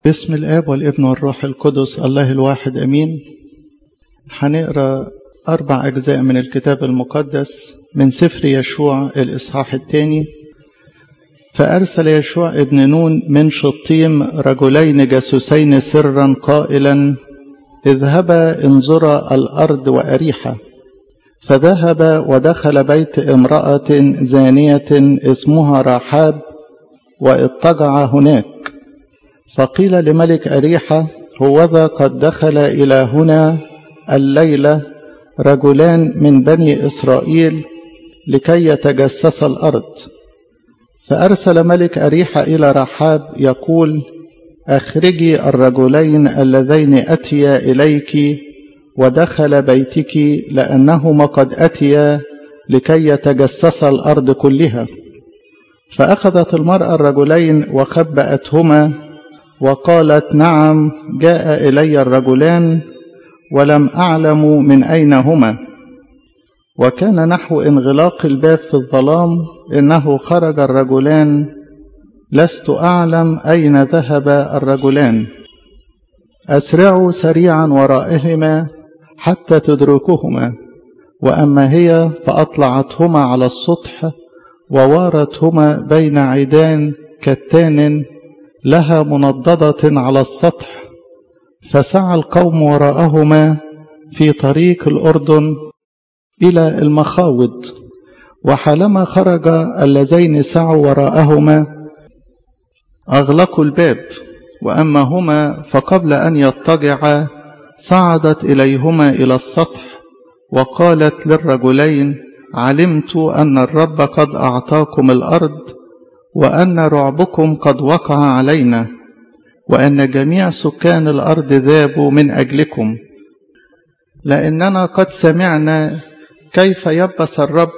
باسم الآب والابن والروح القدس الله الواحد أمين هنقرأ أربع أجزاء من الكتاب المقدس من سفر يشوع الإصحاح الثاني فأرسل يشوع ابن نون من شطيم رجلين جاسوسين سرا قائلا اذهبا انظرا الأرض وأريحا فذهب ودخل بيت امرأة زانية اسمها راحاب واضطجع هناك فقيل لملك أريحة هوذا قد دخل إلى هنا الليلة رجلان من بني إسرائيل لكي يتجسس الأرض فأرسل ملك أريحة إلى رحاب يقول أخرجي الرجلين اللذين أتيا إليك ودخل بيتك لأنهما قد أتيا لكي يتجسسا الأرض كلها فأخذت المرأة الرجلين وخبأتهما وقالت نعم جاء إلي الرجلان ولم أعلم من أين هما وكان نحو انغلاق الباب في الظلام إنه خرج الرجلان لست أعلم أين ذهب الرجلان أسرعوا سريعا ورائهما حتى تدركهما وأما هي فأطلعتهما على السطح ووارتهما بين عيدان كتان لها منضدة على السطح فسعى القوم وراءهما في طريق الأردن إلى المخاوض وحالما خرج اللذين سعوا وراءهما أغلقوا الباب وأما هما فقبل أن يضطجعا صعدت إليهما إلى السطح وقالت للرجلين علمت أن الرب قد أعطاكم الأرض وأن رعبكم قد وقع علينا وأن جميع سكان الأرض ذابوا من أجلكم لأننا قد سمعنا كيف يبس الرب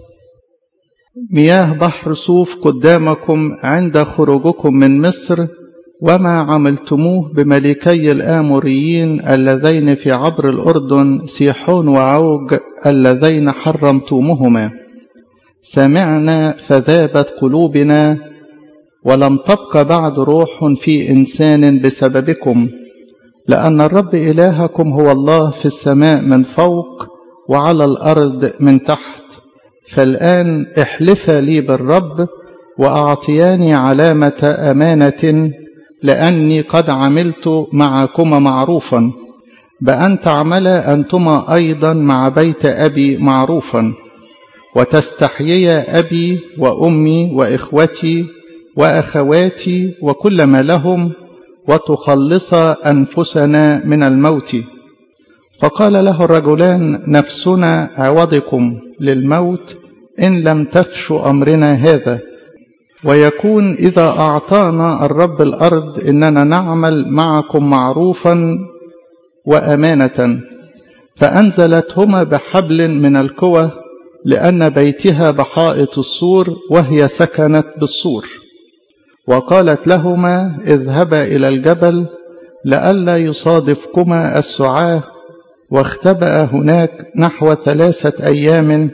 مياه بحر صوف قدامكم عند خروجكم من مصر وما عملتموه بملكي الآموريين اللذين في عبر الأردن سيحون وعوج اللذين حرمتموهما سمعنا فذابت قلوبنا ولم تبق بعد روح في إنسان بسببكم لأن الرب إلهكم هو الله في السماء من فوق وعلى الأرض من تحت فالآن احلفا لي بالرب وأعطياني علامة أمانة لأني قد عملت معكما معروفا بأن تعملا أنتما أيضا مع بيت أبي معروفا وتستحييا أبي وأمي وإخوتي وأخواتي وكل ما لهم وتخلصا أنفسنا من الموت فقال له الرجلان نفسنا عوضكم للموت إن لم تفشوا أمرنا هذا ويكون إذا أعطانا الرب الأرض إننا نعمل معكم معروفا وأمانة فأنزلتهما بحبل من الكوى لأن بيتها بحائط السور وهي سكنت بالسور وقالت لهما اذهبا إلى الجبل لئلا يصادفكما السعاه واختبأ هناك نحو ثلاثة أيام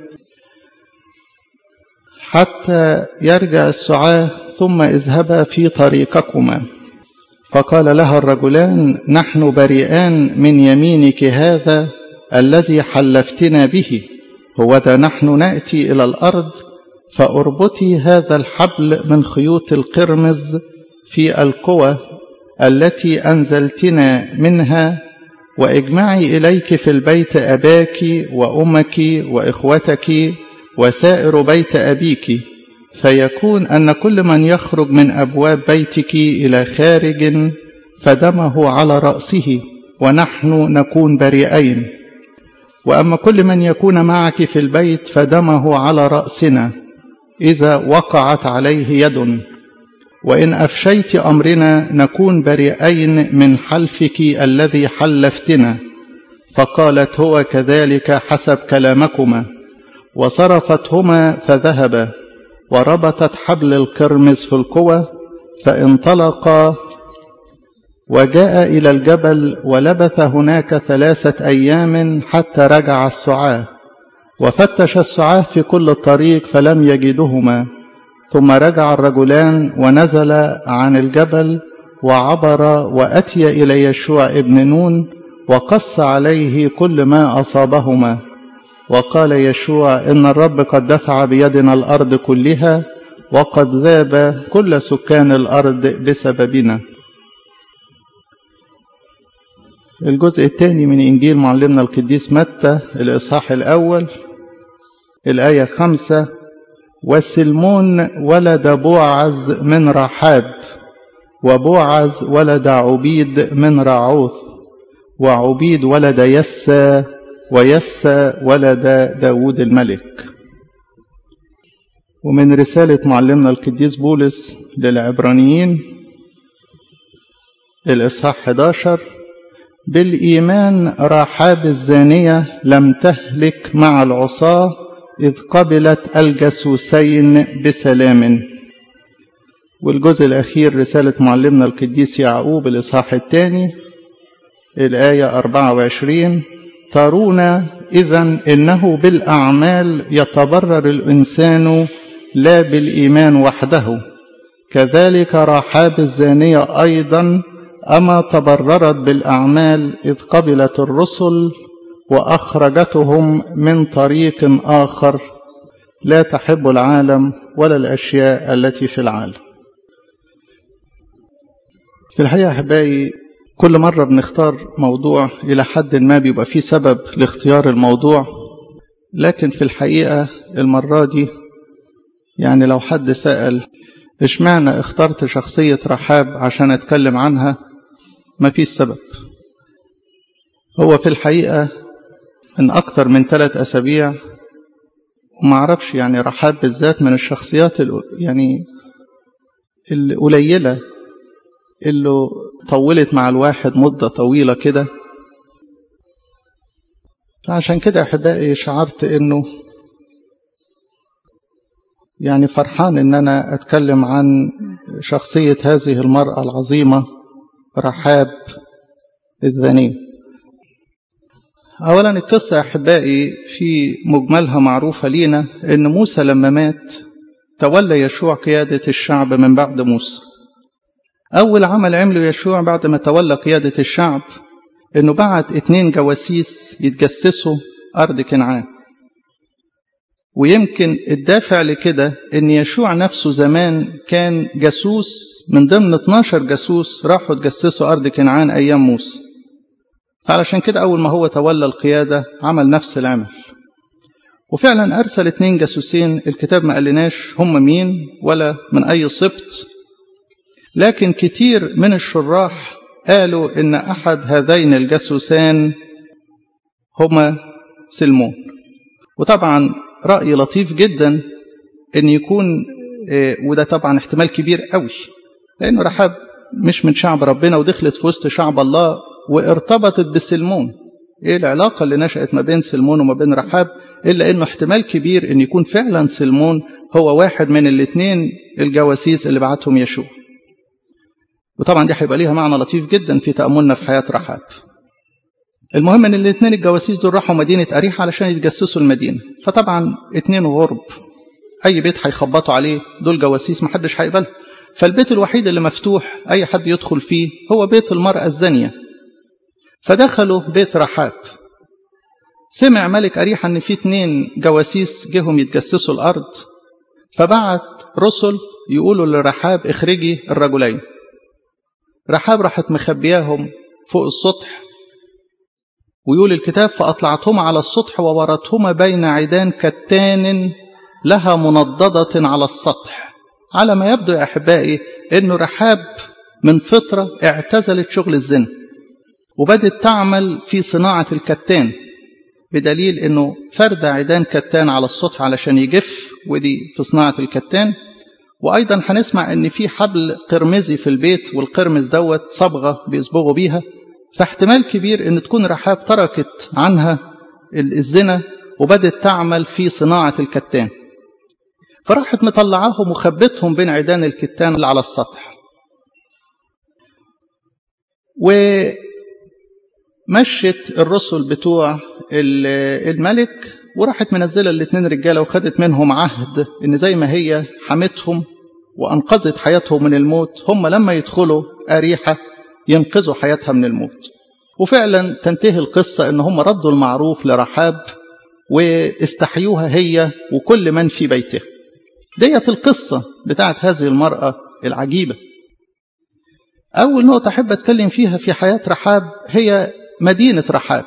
حتى يرجع السعاه ثم اذهبا في طريقكما فقال لها الرجلان نحن بريئان من يمينك هذا الذي حلفتنا به هوذا نحن نأتي إلى الأرض فأربطي هذا الحبل من خيوط القرمز في القوى التي أنزلتنا منها واجمعي إليك في البيت أباك وأمك وإخوتك وسائر بيت أبيك فيكون أن كل من يخرج من أبواب بيتك إلى خارج فدمه على رأسه ونحن نكون بريئين وأما كل من يكون معك في البيت فدمه على رأسنا إذا وقعت عليه يد وإن أفشيت أمرنا نكون بريئين من حلفك الذي حلفتنا فقالت هو كذلك حسب كلامكما وصرفتهما فذهبا وربطت حبل القرمز في القوى فانطلقا وجاء إلى الجبل ولبث هناك ثلاثة أيام حتى رجع السعاه وفتش السعاه في كل الطريق فلم يجدهما ثم رجع الرجلان ونزل عن الجبل وعبر وأتي إلى يشوع ابن نون وقص عليه كل ما أصابهما وقال يشوع إن الرب قد دفع بيدنا الأرض كلها وقد ذاب كل سكان الأرض بسببنا الجزء الثاني من إنجيل معلمنا القديس متى الإصحاح الأول الآية خمسة وسلمون ولد بوعز من رحاب وبوعز ولد عبيد من رعوث وعبيد ولد يسى ويسى ولد داود الملك ومن رسالة معلمنا القديس بولس للعبرانيين الإصحاح 11 بالإيمان رحاب الزانية لم تهلك مع العصاة إذ قبلت الجاسوسين بسلام والجزء الأخير رسالة معلمنا القديس يعقوب الإصحاح الثاني الآية 24 ترون إذا إنه بالأعمال يتبرر الإنسان لا بالإيمان وحده كذلك رحاب الزانية أيضا أما تبررت بالأعمال إذ قبلت الرسل وأخرجتهم من طريق آخر لا تحب العالم ولا الأشياء التي في العالم في الحقيقة أحبائي كل مرة بنختار موضوع إلى حد ما بيبقى فيه سبب لاختيار الموضوع لكن في الحقيقة المرة دي يعني لو حد سأل اشمعنى اخترت شخصية رحاب عشان اتكلم عنها ما فيش سبب هو في الحقيقة من أكتر من ثلاث أسابيع وما أعرفش يعني رحاب بالذات من الشخصيات يعني القليلة اللي طولت مع الواحد مدة طويلة كده فعشان كده أحبائي شعرت إنه يعني فرحان إن أنا أتكلم عن شخصية هذه المرأة العظيمة رحاب الذنية أولا القصة أحبائي في مجملها معروفة لينا إن موسى لما مات تولى يشوع قيادة الشعب من بعد موسى أول عمل عمله يشوع بعد ما تولى قيادة الشعب إنه بعت اتنين جواسيس يتجسسوا أرض كنعان ويمكن الدافع لكده إن يشوع نفسه زمان كان جاسوس من ضمن 12 جاسوس راحوا تجسسوا أرض كنعان أيام موسى فعلشان كده أول ما هو تولى القيادة عمل نفس العمل وفعلا أرسل اتنين جاسوسين الكتاب ما قالناش هم مين ولا من أي سبط لكن كتير من الشراح قالوا إن أحد هذين الجاسوسان هما سلمون وطبعا رأي لطيف جدا إن يكون وده طبعا احتمال كبير قوي لأنه رحاب مش من شعب ربنا ودخلت في وسط شعب الله وارتبطت بسلمون ايه العلاقة اللي نشأت ما بين سلمون وما بين رحاب إلا إنه احتمال كبير إن يكون فعلا سلمون هو واحد من الاثنين الجواسيس اللي بعتهم يشوع وطبعا دي هيبقى ليها معنى لطيف جدا في تأملنا في حياة رحاب المهم ان الاثنين الجواسيس دول راحوا مدينة أريحة علشان يتجسسوا المدينة فطبعا اتنين غرب أي بيت هيخبطوا عليه دول جواسيس محدش هيقبله فالبيت الوحيد اللي مفتوح أي حد يدخل فيه هو بيت المرأة الزانية فدخلوا بيت رحاب سمع ملك أريحة إن في اتنين جواسيس جهم يتجسسوا الأرض فبعت رسل يقولوا لرحاب اخرجي الرجلين رحاب راحت مخبياهم فوق السطح ويقول الكتاب فأطلعتهما على السطح وورتهما بين عيدان كتان لها منضدة على السطح على ما يبدو يا أحبائي أنه رحاب من فطرة اعتزلت شغل الزنا وبدت تعمل في صناعة الكتان بدليل أنه فرد عيدان كتان على السطح علشان يجف ودي في صناعة الكتان وأيضا هنسمع أن في حبل قرمزي في البيت والقرمز دوت صبغة بيصبغوا بيها فاحتمال كبير أن تكون رحاب تركت عنها الزنا وبدت تعمل في صناعة الكتان فراحت مطلعاهم وخبتهم بين عيدان الكتان اللي على السطح ومشت الرسل بتوع الملك وراحت منزله الاثنين رجاله وخدت منهم عهد ان زي ما هي حمتهم وانقذت حياتهم من الموت هم لما يدخلوا أريحة ينقذوا حياتها من الموت وفعلا تنتهي القصة ان هم ردوا المعروف لرحاب واستحيوها هي وكل من في بيتها ديت القصة بتاعت هذه المرأة العجيبة أول نقطة أحب أتكلم فيها في حياة رحاب هي مدينة رحاب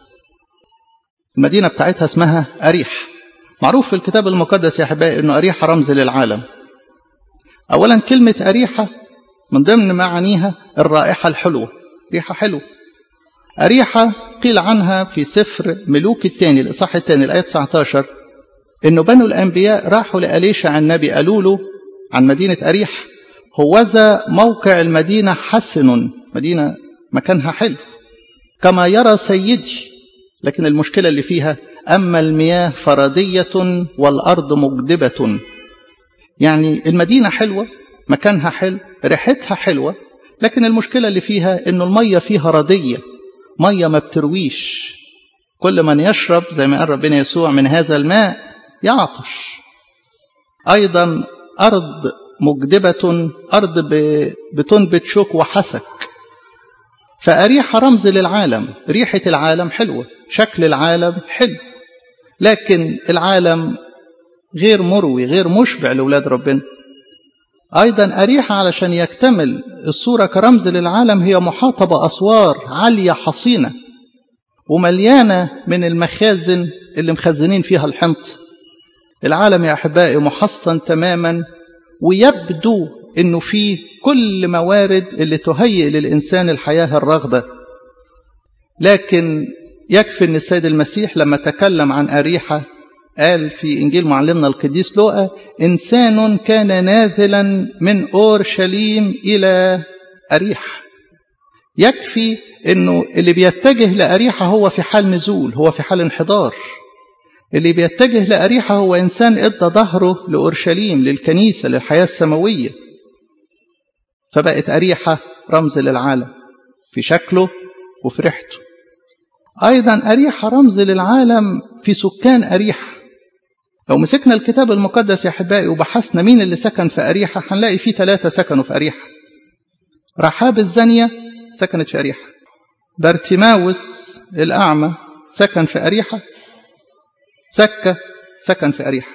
المدينة بتاعتها اسمها أريح معروف في الكتاب المقدس يا أحبائي أنه أريحة رمز للعالم أولا كلمة أريحة من ضمن معانيها الرائحة الحلوة ريحة حلوة أريحة قيل عنها في سفر ملوك الثاني الإصحاح الثاني الآية 19 إنه بنو الأنبياء راحوا لأليشع النبي قالوا له عن مدينة أريح هوذا موقع المدينة حسن مدينة مكانها حلو كما يرى سيدي لكن المشكلة اللي فيها أما المياه فردية والأرض مجدبة يعني المدينة حلوة مكانها حلو ريحتها حلوة لكن المشكلة اللي فيها إنه المية فيها ردية مية ما بترويش كل من يشرب زي ما قال ربنا يسوع من هذا الماء يعطش أيضا أرض مجدبة أرض بتنبت شوك وحسك فأريحة رمز للعالم ريحة العالم حلوة شكل العالم حلو لكن العالم غير مروي غير مشبع لأولاد ربنا أيضا أريحة علشان يكتمل الصورة كرمز للعالم هي محاطة بأسوار عالية حصينة ومليانة من المخازن اللي مخزنين فيها الحنط العالم يا أحبائي محصن تماما ويبدو أنه فيه كل موارد اللي تهيئ للإنسان الحياة الرغدة لكن يكفي أن السيد المسيح لما تكلم عن أريحة قال في إنجيل معلمنا القديس لوقا إنسان كان ناذلا من أورشليم إلى أريح يكفي أنه اللي بيتجه لأريحة هو في حال نزول هو في حال انحدار اللي بيتجه لأريحة هو إنسان إدى ظهره لأورشليم للكنيسة للحياة السماوية فبقت أريحة رمز للعالم في شكله وفي ريحته أيضا أريحة رمز للعالم في سكان أريحة لو مسكنا الكتاب المقدس يا أحبائي وبحثنا مين اللي سكن في أريحة هنلاقي فيه ثلاثة سكنوا في أريحة رحاب الزانية سكنت في أريحة بارتيماوس الأعمى سكن في أريحة سكة سكن في أريحة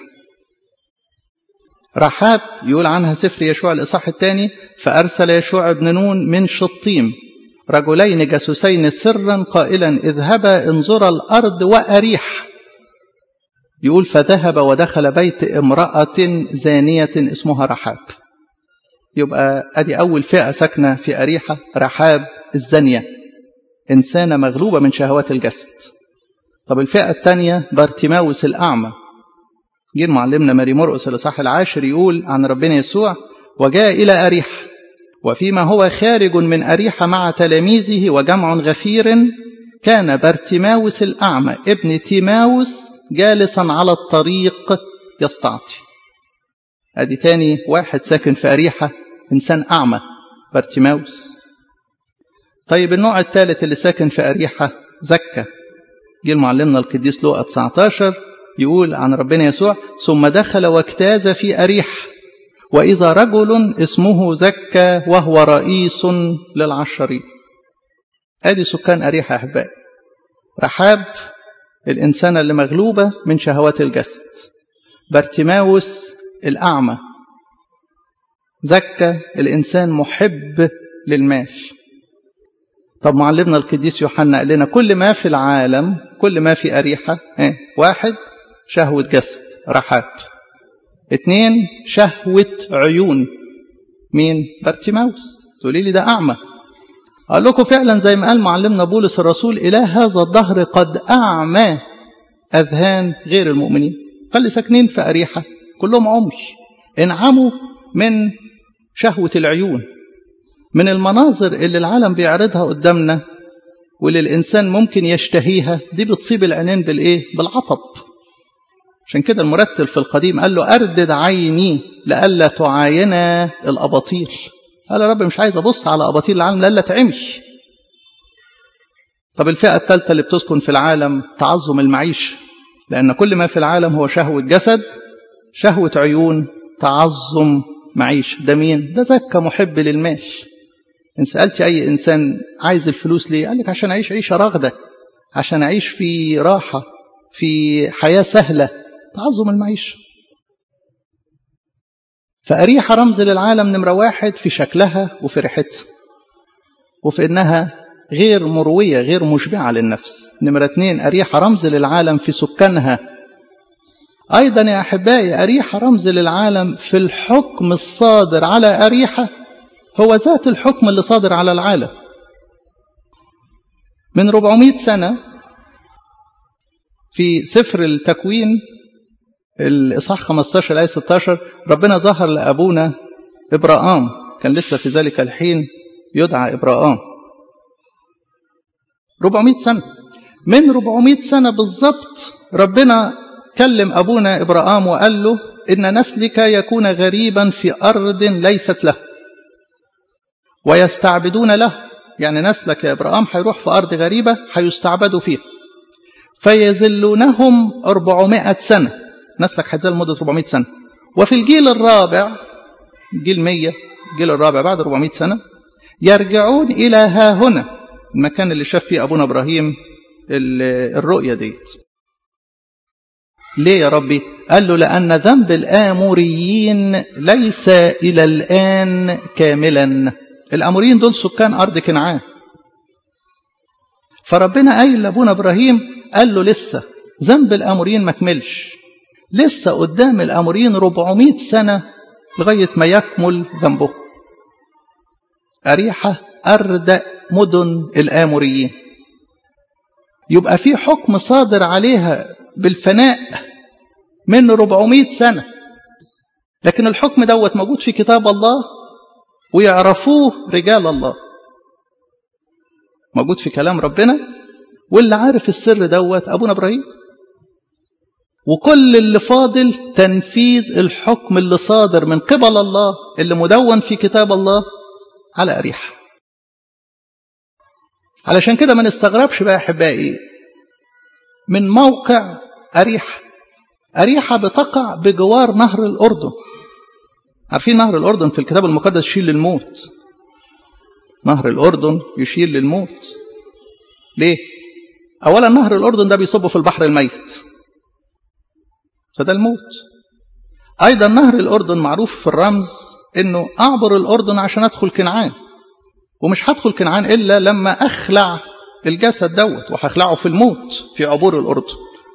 رحاب يقول عنها سفر يشوع الإصحاح الثاني فأرسل يشوع بن نون من شطيم رجلين جاسوسين سرا قائلا اذهبا انظرا الأرض وأريح يقول فذهب ودخل بيت امرأة زانية اسمها رحاب يبقى أدي أول فئة ساكنة في أريحة رحاب الزانية إنسانة مغلوبة من شهوات الجسد طب الفئة الثانية بارتيماوس الأعمى جه معلمنا ماري مرقس الإصحاح العاشر يقول عن ربنا يسوع وجاء إلى أريح وفيما هو خارج من أريحة مع تلاميذه وجمع غفير كان بارتيماوس الأعمى ابن تيماوس جالسا على الطريق يستعطي ادي تاني واحد ساكن في أريحة إنسان أعمى بارتيماوس طيب النوع الثالث اللي ساكن في أريحة زكة جه معلمنا القديس لوقا 19 يقول عن ربنا يسوع ثم دخل واجتاز في أريح وإذا رجل اسمه زكى وهو رئيس للعشرين ادي سكان أريحة يا أحبائي رحاب الإنسانة اللي مغلوبة من شهوات الجسد بارتيماوس الأعمى زكى الإنسان محب للمال طب معلمنا القديس يوحنا قال لنا كل ما في العالم كل ما في أريحة واحد شهوة جسد رحاب اتنين شهوة عيون مين بارتيماوس تقولي لي ده أعمى أقول لكم فعلا زي ما قال معلمنا بولس الرسول إله هذا الدهر قد أعمى أذهان غير المؤمنين فاللي ساكنين في أريحة كلهم عمي انعموا من شهوة العيون من المناظر اللي العالم بيعرضها قدامنا واللي الإنسان ممكن يشتهيها دي بتصيب العينين بالإيه؟ بالعطب عشان كده المرتل في القديم قال له أردد عيني لألا تعاينا الأباطيل قال يا رب مش عايز أبص على أباطيل العالم لألا تعمي طب الفئة الثالثة اللي بتسكن في العالم تعظم المعيشة لأن كل ما في العالم هو شهوة جسد شهوة عيون تعظم معيشة ده مين؟ ده زكى محب للمال إن سألت أي إنسان عايز الفلوس ليه قال لك عشان أعيش عيشة راغدة عشان أعيش في راحة في حياة سهلة تعظم المعيشة فأريحة رمز للعالم نمرة واحد في شكلها وفي ريحتها وفي إنها غير مروية غير مشبعة للنفس نمرة اتنين أريحة رمز للعالم في سكانها أيضا يا أحبائي أريحة رمز للعالم في الحكم الصادر على أريحة هو ذات الحكم اللي صادر على العالم من 400 سنة في سفر التكوين الإصحاح 15 الآية 16 ربنا ظهر لأبونا إبراهام كان لسه في ذلك الحين يدعى إبراهام 400 سنة من 400 سنة بالضبط ربنا كلم أبونا إبراهام وقال له إن نسلك يكون غريبا في أرض ليست له ويستعبدون له يعني نسلك يا إبراهام هيروح في أرض غريبة هيستعبدوا فيها فيذلونهم 400 سنة نسلك هيتذل مدة 400 سنة وفي الجيل الرابع جيل 100 الجيل الرابع بعد 400 سنة يرجعون إلى ها هنا المكان اللي شاف فيه أبونا إبراهيم الرؤية ديت ليه يا ربي قال له لأن ذنب الآموريين ليس إلى الآن كاملا الآموريين دول سكان أرض كنعان فربنا قايل لأبونا إبراهيم قال له لسه ذنب الآموريين ما كملش لسه قدام الآموريين 400 سنة لغاية ما يكمل ذنبه أريحة أردأ مدن الآموريين يبقى في حكم صادر عليها بالفناء من 400 سنة لكن الحكم دوت موجود في كتاب الله ويعرفوه رجال الله موجود في كلام ربنا واللي عارف السر دوت أبونا إبراهيم وكل اللي فاضل تنفيذ الحكم اللي صادر من قبل الله اللي مدون في كتاب الله على أريحة علشان كده ما نستغربش بقى أحبائي من موقع أريحة أريحة بتقع بجوار نهر الأردن عارفين نهر الأردن في الكتاب المقدس يشير للموت نهر الأردن يشير للموت ليه؟ أولا نهر الأردن ده بيصب في البحر الميت فده الموت أيضا نهر الأردن معروف في الرمز أنه أعبر الأردن عشان أدخل كنعان ومش هدخل كنعان إلا لما أخلع الجسد دوت وهخلعه في الموت في عبور الأردن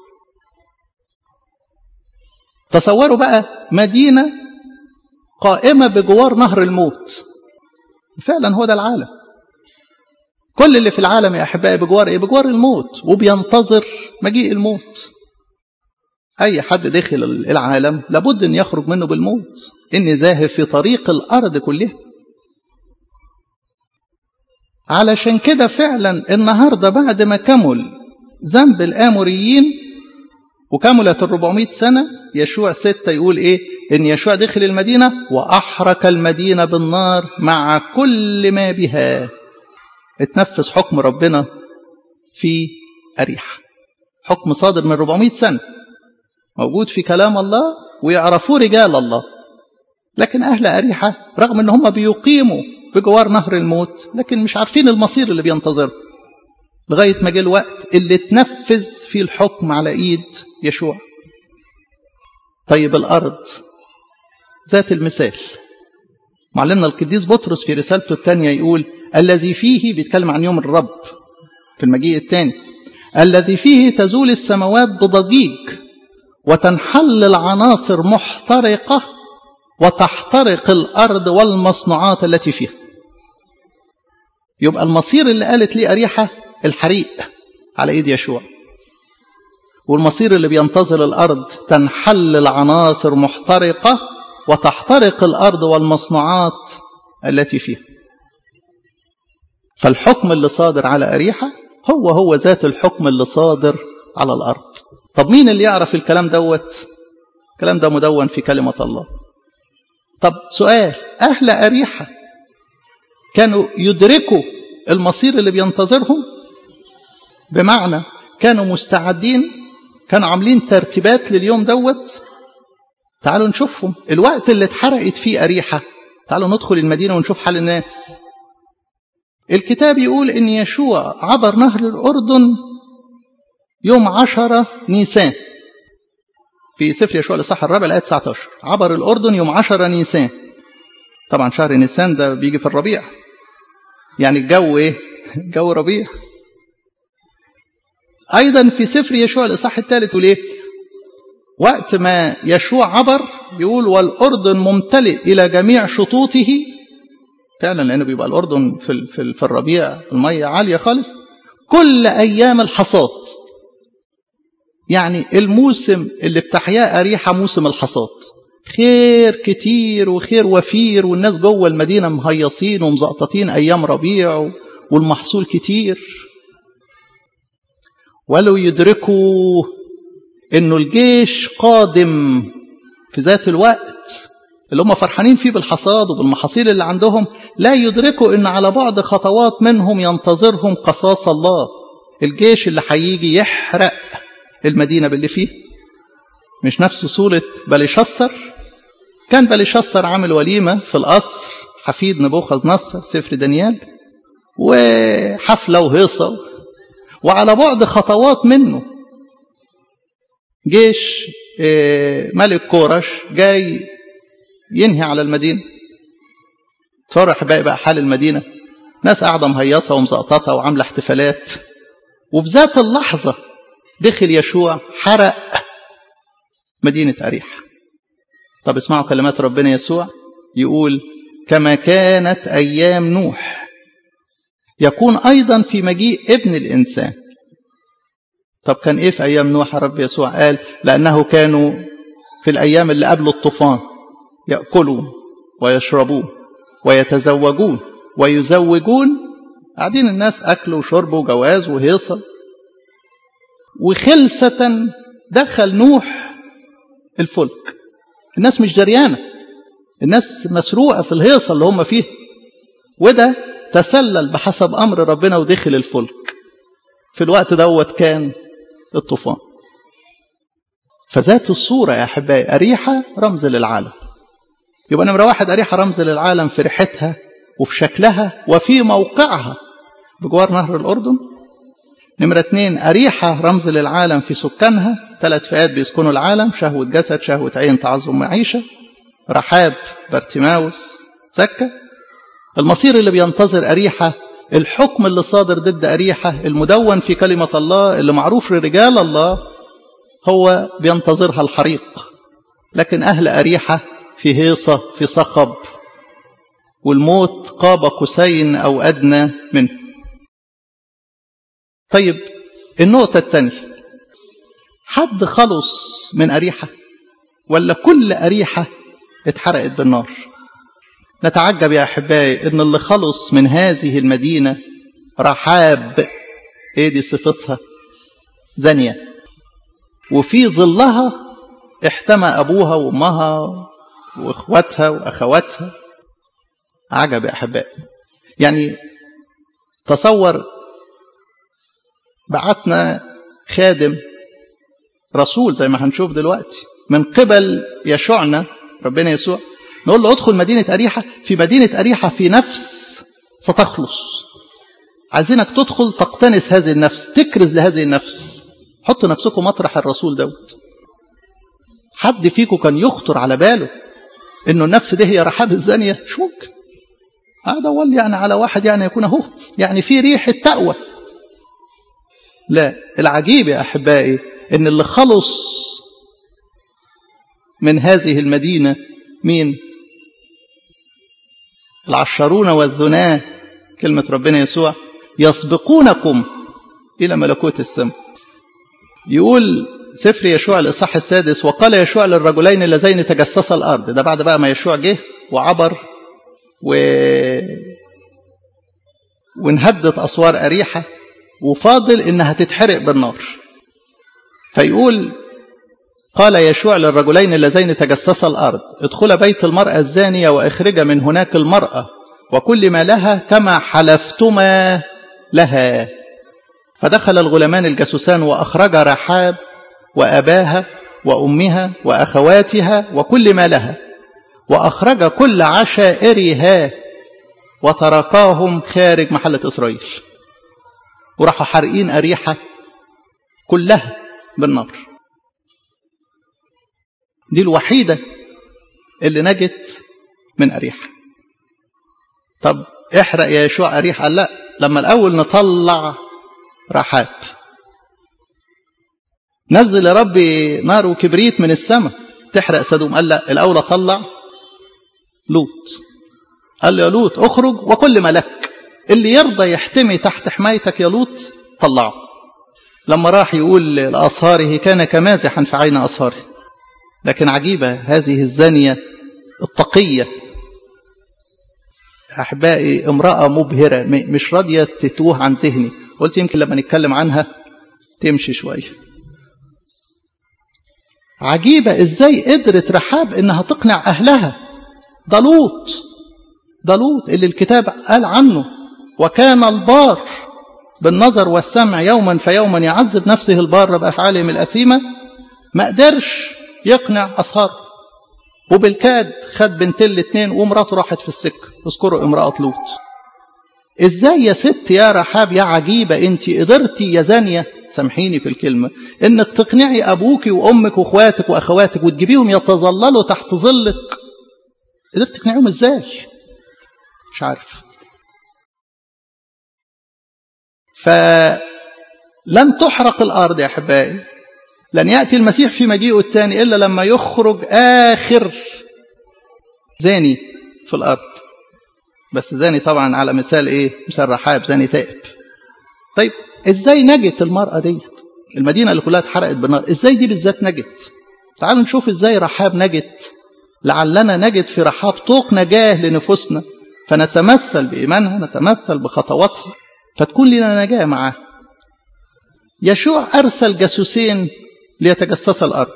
تصوروا بقى مدينة قائمة بجوار نهر الموت فعلا هو ده العالم كل اللي في العالم يا أحبائي بجوار إيه؟ بجوار الموت وبينتظر مجيء الموت أي حد داخل العالم لابد أن يخرج منه بالموت إني ذاهب في طريق الأرض كلها علشان كده فعلا النهاردة بعد ما كمل ذنب الآموريين وكملت الربعمائة سنة يشوع ستة يقول إيه إن يشوع دخل المدينة وأحرق المدينة بالنار مع كل ما بها اتنفذ حكم ربنا في أريحة حكم صادر من 400 سنة موجود في كلام الله ويعرفوه رجال الله لكن أهل أريحة رغم أن هم بيقيموا بجوار نهر الموت لكن مش عارفين المصير اللي بينتظر لغاية ما جه الوقت اللي تنفذ فيه الحكم على إيد يشوع طيب الأرض ذات المثال معلمنا القديس بطرس في رسالته الثانية يقول الذي فيه بيتكلم عن يوم الرب في المجيء الثاني الذي فيه تزول السماوات بضجيج وتنحل العناصر محترقة وتحترق الأرض والمصنوعات التي فيها يبقى المصير اللي قالت لي أريحة الحريق على إيد يشوع والمصير اللي بينتظر الأرض تنحل العناصر محترقة وتحترق الأرض والمصنوعات التي فيها فالحكم اللي صادر على أريحة هو هو ذات الحكم اللي صادر على الأرض طب مين اللي يعرف الكلام دوت الكلام ده مدون في كلمة الله طب سؤال أهل أريحة كانوا يدركوا المصير اللي بينتظرهم بمعنى كانوا مستعدين كانوا عاملين ترتيبات لليوم دوت تعالوا نشوفهم الوقت اللي اتحرقت فيه أريحة تعالوا ندخل المدينة ونشوف حال الناس الكتاب يقول ان يشوع عبر نهر الاردن يوم عشرة نيسان في سفر يشوع الاصحاح الرابع الايه 19 عبر الاردن يوم 10 نيسان طبعا شهر نيسان ده بيجي في الربيع يعني الجو ايه جو ربيع ايضا في سفر يشوع الاصحاح الثالث يقول ايه وقت ما يشوع عبر يقول والاردن ممتلئ الى جميع شطوطه فعلا لانه بيبقى الاردن في في, في الربيع الميه عاليه خالص كل ايام الحصاد يعني الموسم اللي بتحياه اريحه موسم الحصاد خير كتير وخير وفير والناس جوه المدينه مهيصين ومزقططين ايام ربيع والمحصول كتير ولو يدركوا انه الجيش قادم في ذات الوقت اللي هم فرحانين فيه بالحصاد وبالمحاصيل اللي عندهم لا يدركوا ان على بعد خطوات منهم ينتظرهم قصاص الله الجيش اللي هيجي يحرق المدينه باللي فيه مش نفس صورة بليشسر كان بليشسر عامل وليمة في القصر حفيد نبوخذ نصر سفر دانيال وحفلة وهيصة وعلى بعد خطوات منه جيش ملك كورش جاي ينهي على المدينة صرح بقى بقى حال المدينة ناس قاعدة مهيصة ومزقططة وعاملة احتفالات وفي ذات اللحظة دخل يشوع حرق مدينة أريح طب اسمعوا كلمات ربنا يسوع يقول كما كانت أيام نوح يكون أيضا في مجيء ابن الإنسان طب كان إيه في أيام نوح رب يسوع قال لأنه كانوا في الأيام اللي قبل الطوفان يأكلون ويشربون ويتزوجون ويزوجون قاعدين الناس أكل وشرب وجواز وهيصة وخلسة دخل نوح الفلك الناس مش دريانة الناس مسروقة في الهيصة اللي هم فيها وده تسلل بحسب أمر ربنا ودخل الفلك في الوقت دوت كان الطوفان فذات الصورة يا أحبائي أريحة رمز للعالم يبقى نمرة واحد أريحة رمز للعالم في ريحتها وفي شكلها وفي موقعها بجوار نهر الأردن نمرة اتنين أريحة رمز للعالم في سكانها ثلاث فئات بيسكنوا العالم شهوة جسد شهوة عين تعظم معيشة رحاب بارتيماوس سكة المصير اللي بينتظر أريحة الحكم اللي صادر ضد أريحة المدون في كلمة الله اللي معروف لرجال الله هو بينتظرها الحريق لكن أهل أريحة في هيصة في صخب والموت قاب قوسين أو أدنى منه طيب النقطة الثانية حد خلص من أريحة ولا كل أريحة اتحرقت بالنار نتعجب يا أحبائي إن اللي خلص من هذه المدينة رحاب إيه دي صفتها زانية وفي ظلها احتمى أبوها وأمها وإخواتها وأخواتها عجب يا أحبائي يعني تصور بعتنا خادم رسول زي ما هنشوف دلوقتي من قبل يشوعنا ربنا يسوع نقول له ادخل مدينة أريحة في مدينة أريحة في نفس ستخلص عايزينك تدخل تقتنس هذه النفس تكرز لهذه النفس حطوا نفسكم مطرح الرسول دوت حد فيكم كان يخطر على باله انه النفس دي هي رحاب الزانية مش ممكن هذا ولي يعني على واحد يعني يكون اهو يعني في ريحة تقوى لا العجيب يا أحبائي إن اللي خلص من هذه المدينة مين العشرون والذناة كلمة ربنا يسوع يسبقونكم إلى ملكوت السماء يقول سفر يشوع الإصحاح السادس وقال يشوع للرجلين اللذين تجسسا الأرض ده بعد بقى ما يشوع جه وعبر و... وانهدت أسوار أريحة وفاضل إنها تتحرق بالنار فيقول قال يشوع للرجلين اللذين تجسسا الأرض ادخل بيت المرأة الزانية وإخرج من هناك المرأة وكل ما لها كما حلفتما لها فدخل الغلمان الجاسوسان وأخرج رحاب وأباها وأمها وأخواتها وكل ما لها وأخرج كل عشائرها وتركاهم خارج محلة إسرائيل وراحوا حارقين أريحة كلها بالنار دي الوحيدة اللي نجت من أريحة طب احرق يا يشوع أريحة قال لا لما الأول نطلع رحاب نزل يا ربي نار وكبريت من السماء تحرق سدوم قال لا الأول أطلع لوط قال له يا لوط اخرج وكل ملك اللي يرضى يحتمي تحت حمايتك يا لوط طلعه لما راح يقول لأصهاره كان كمازحا في عين أصهاره لكن عجيبة هذه الزانية التقية أحبائي امرأة مبهرة مش راضية تتوه عن ذهني قلت يمكن لما نتكلم عنها تمشي شوية عجيبة ازاي قدرت رحاب انها تقنع اهلها ده لوط ده لوط اللي الكتاب قال عنه وكان البار بالنظر والسمع يوما فيوما يعذب نفسه البار بأفعالهم الأثيمة ما قدرش يقنع أصهاره وبالكاد خد بنتين الاتنين ومراته راحت في السكة اذكروا امرأة لوط ازاي يا ست يا رحاب يا عجيبة انت قدرتي يا زانية سامحيني في الكلمة انك تقنعي ابوك وامك واخواتك واخواتك وتجيبيهم يتظللوا تحت ظلك قدرت تقنعيهم ازاي مش عارف فلن تحرق الارض يا احبائي لن ياتي المسيح في مجيئه الثاني الا لما يخرج اخر زاني في الارض بس زاني طبعا على مثال ايه مثال رحاب زاني تائب طيب ازاي نجت المرأة ديت المدينة اللي كلها اتحرقت بالنار ازاي دي بالذات نجت تعالوا نشوف ازاي رحاب نجت لعلنا نجد في رحاب طوق نجاه لنفوسنا فنتمثل بإيمانها نتمثل بخطواتها فتكون لنا نجاة معاه يشوع أرسل جاسوسين ليتجسس الأرض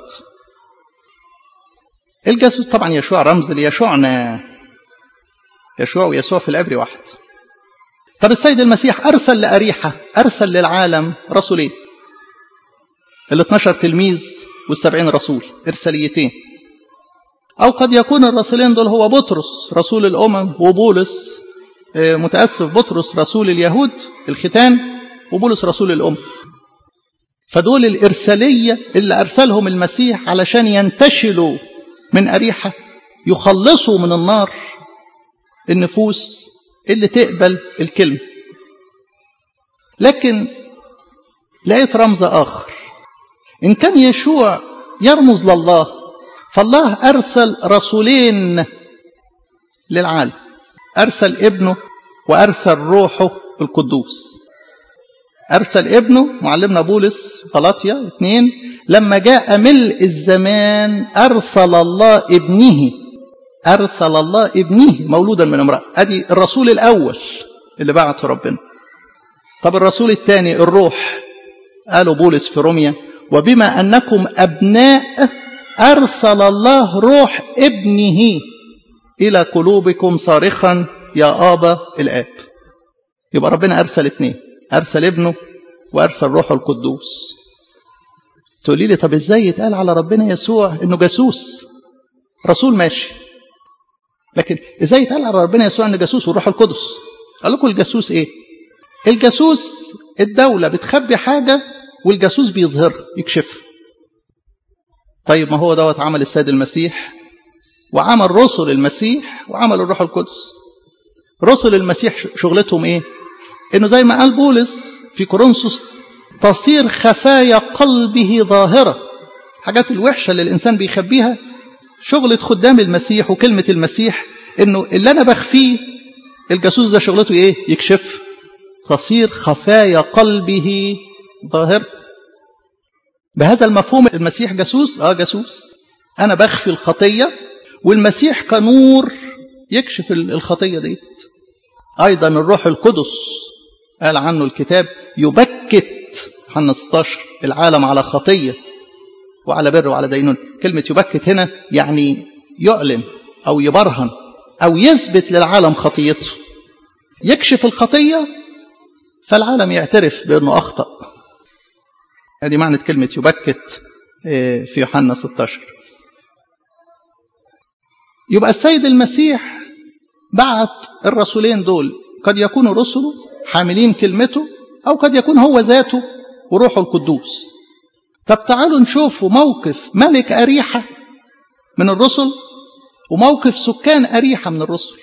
الجاسوس طبعا يشوع رمز ليشوعنا يشوع ويسوع في العبري واحد طب السيد المسيح أرسل لأريحة أرسل للعالم رسولين ال 12 تلميذ والسبعين رسول إرساليتين أو قد يكون الرسولين دول هو بطرس رسول الأمم وبولس متأسف بطرس رسول اليهود الختان وبولس رسول الأمم فدول الإرسالية اللي أرسلهم المسيح علشان ينتشلوا من أريحة يخلصوا من النار النفوس اللي تقبل الكلمة لكن لقيت رمز آخر إن كان يشوع يرمز لله فالله أرسل رسولين للعالم أرسل ابنه وأرسل روحه القدوس أرسل ابنه معلمنا بولس غلاطيا اثنين لما جاء ملء الزمان أرسل الله ابنه أرسل الله ابنه مولودا من امرأة أدي الرسول الأول اللي بعته ربنا طب الرسول الثاني الروح قالوا بولس في روميا وبما أنكم أبناء أرسل الله روح ابنه إلى قلوبكم صارخا يا آبا الآب يبقى ربنا أرسل اثنين أرسل ابنه وأرسل روحه القدوس تقولي لي طب إزاي يتقال على ربنا يسوع إنه جاسوس رسول ماشي لكن إزاي يتقال على ربنا يسوع إنه جاسوس والروح القدس قال لكم الجاسوس إيه الجاسوس الدولة بتخبي حاجة والجاسوس بيظهرها يكشفها طيب ما هو دوت عمل السيد المسيح وعمل رسل المسيح وعمل الروح القدس رسل المسيح شغلتهم ايه انه زي ما قال بولس في كورنثوس تصير خفايا قلبه ظاهره حاجات الوحشه اللي الانسان بيخبيها شغله خدام المسيح وكلمه المسيح انه اللي انا بخفيه الجاسوس ده شغلته ايه يكشف تصير خفايا قلبه ظاهره بهذا المفهوم المسيح جاسوس اه جاسوس انا بخفي الخطيه والمسيح كنور يكشف الخطيه ديت ايضا الروح القدس قال عنه الكتاب يبكت حنا 16 العالم على خطيه وعلى بر وعلى دينون كلمه يبكت هنا يعني يعلن او يبرهن او يثبت للعالم خطيته يكشف الخطيه فالعالم يعترف بانه اخطأ هذه معنى كلمة يبكت في يوحنا 16 يبقى السيد المسيح بعت الرسولين دول قد يكونوا رسله حاملين كلمته أو قد يكون هو ذاته وروحه القدوس طب تعالوا نشوفوا موقف ملك أريحة من الرسل وموقف سكان أريحة من الرسل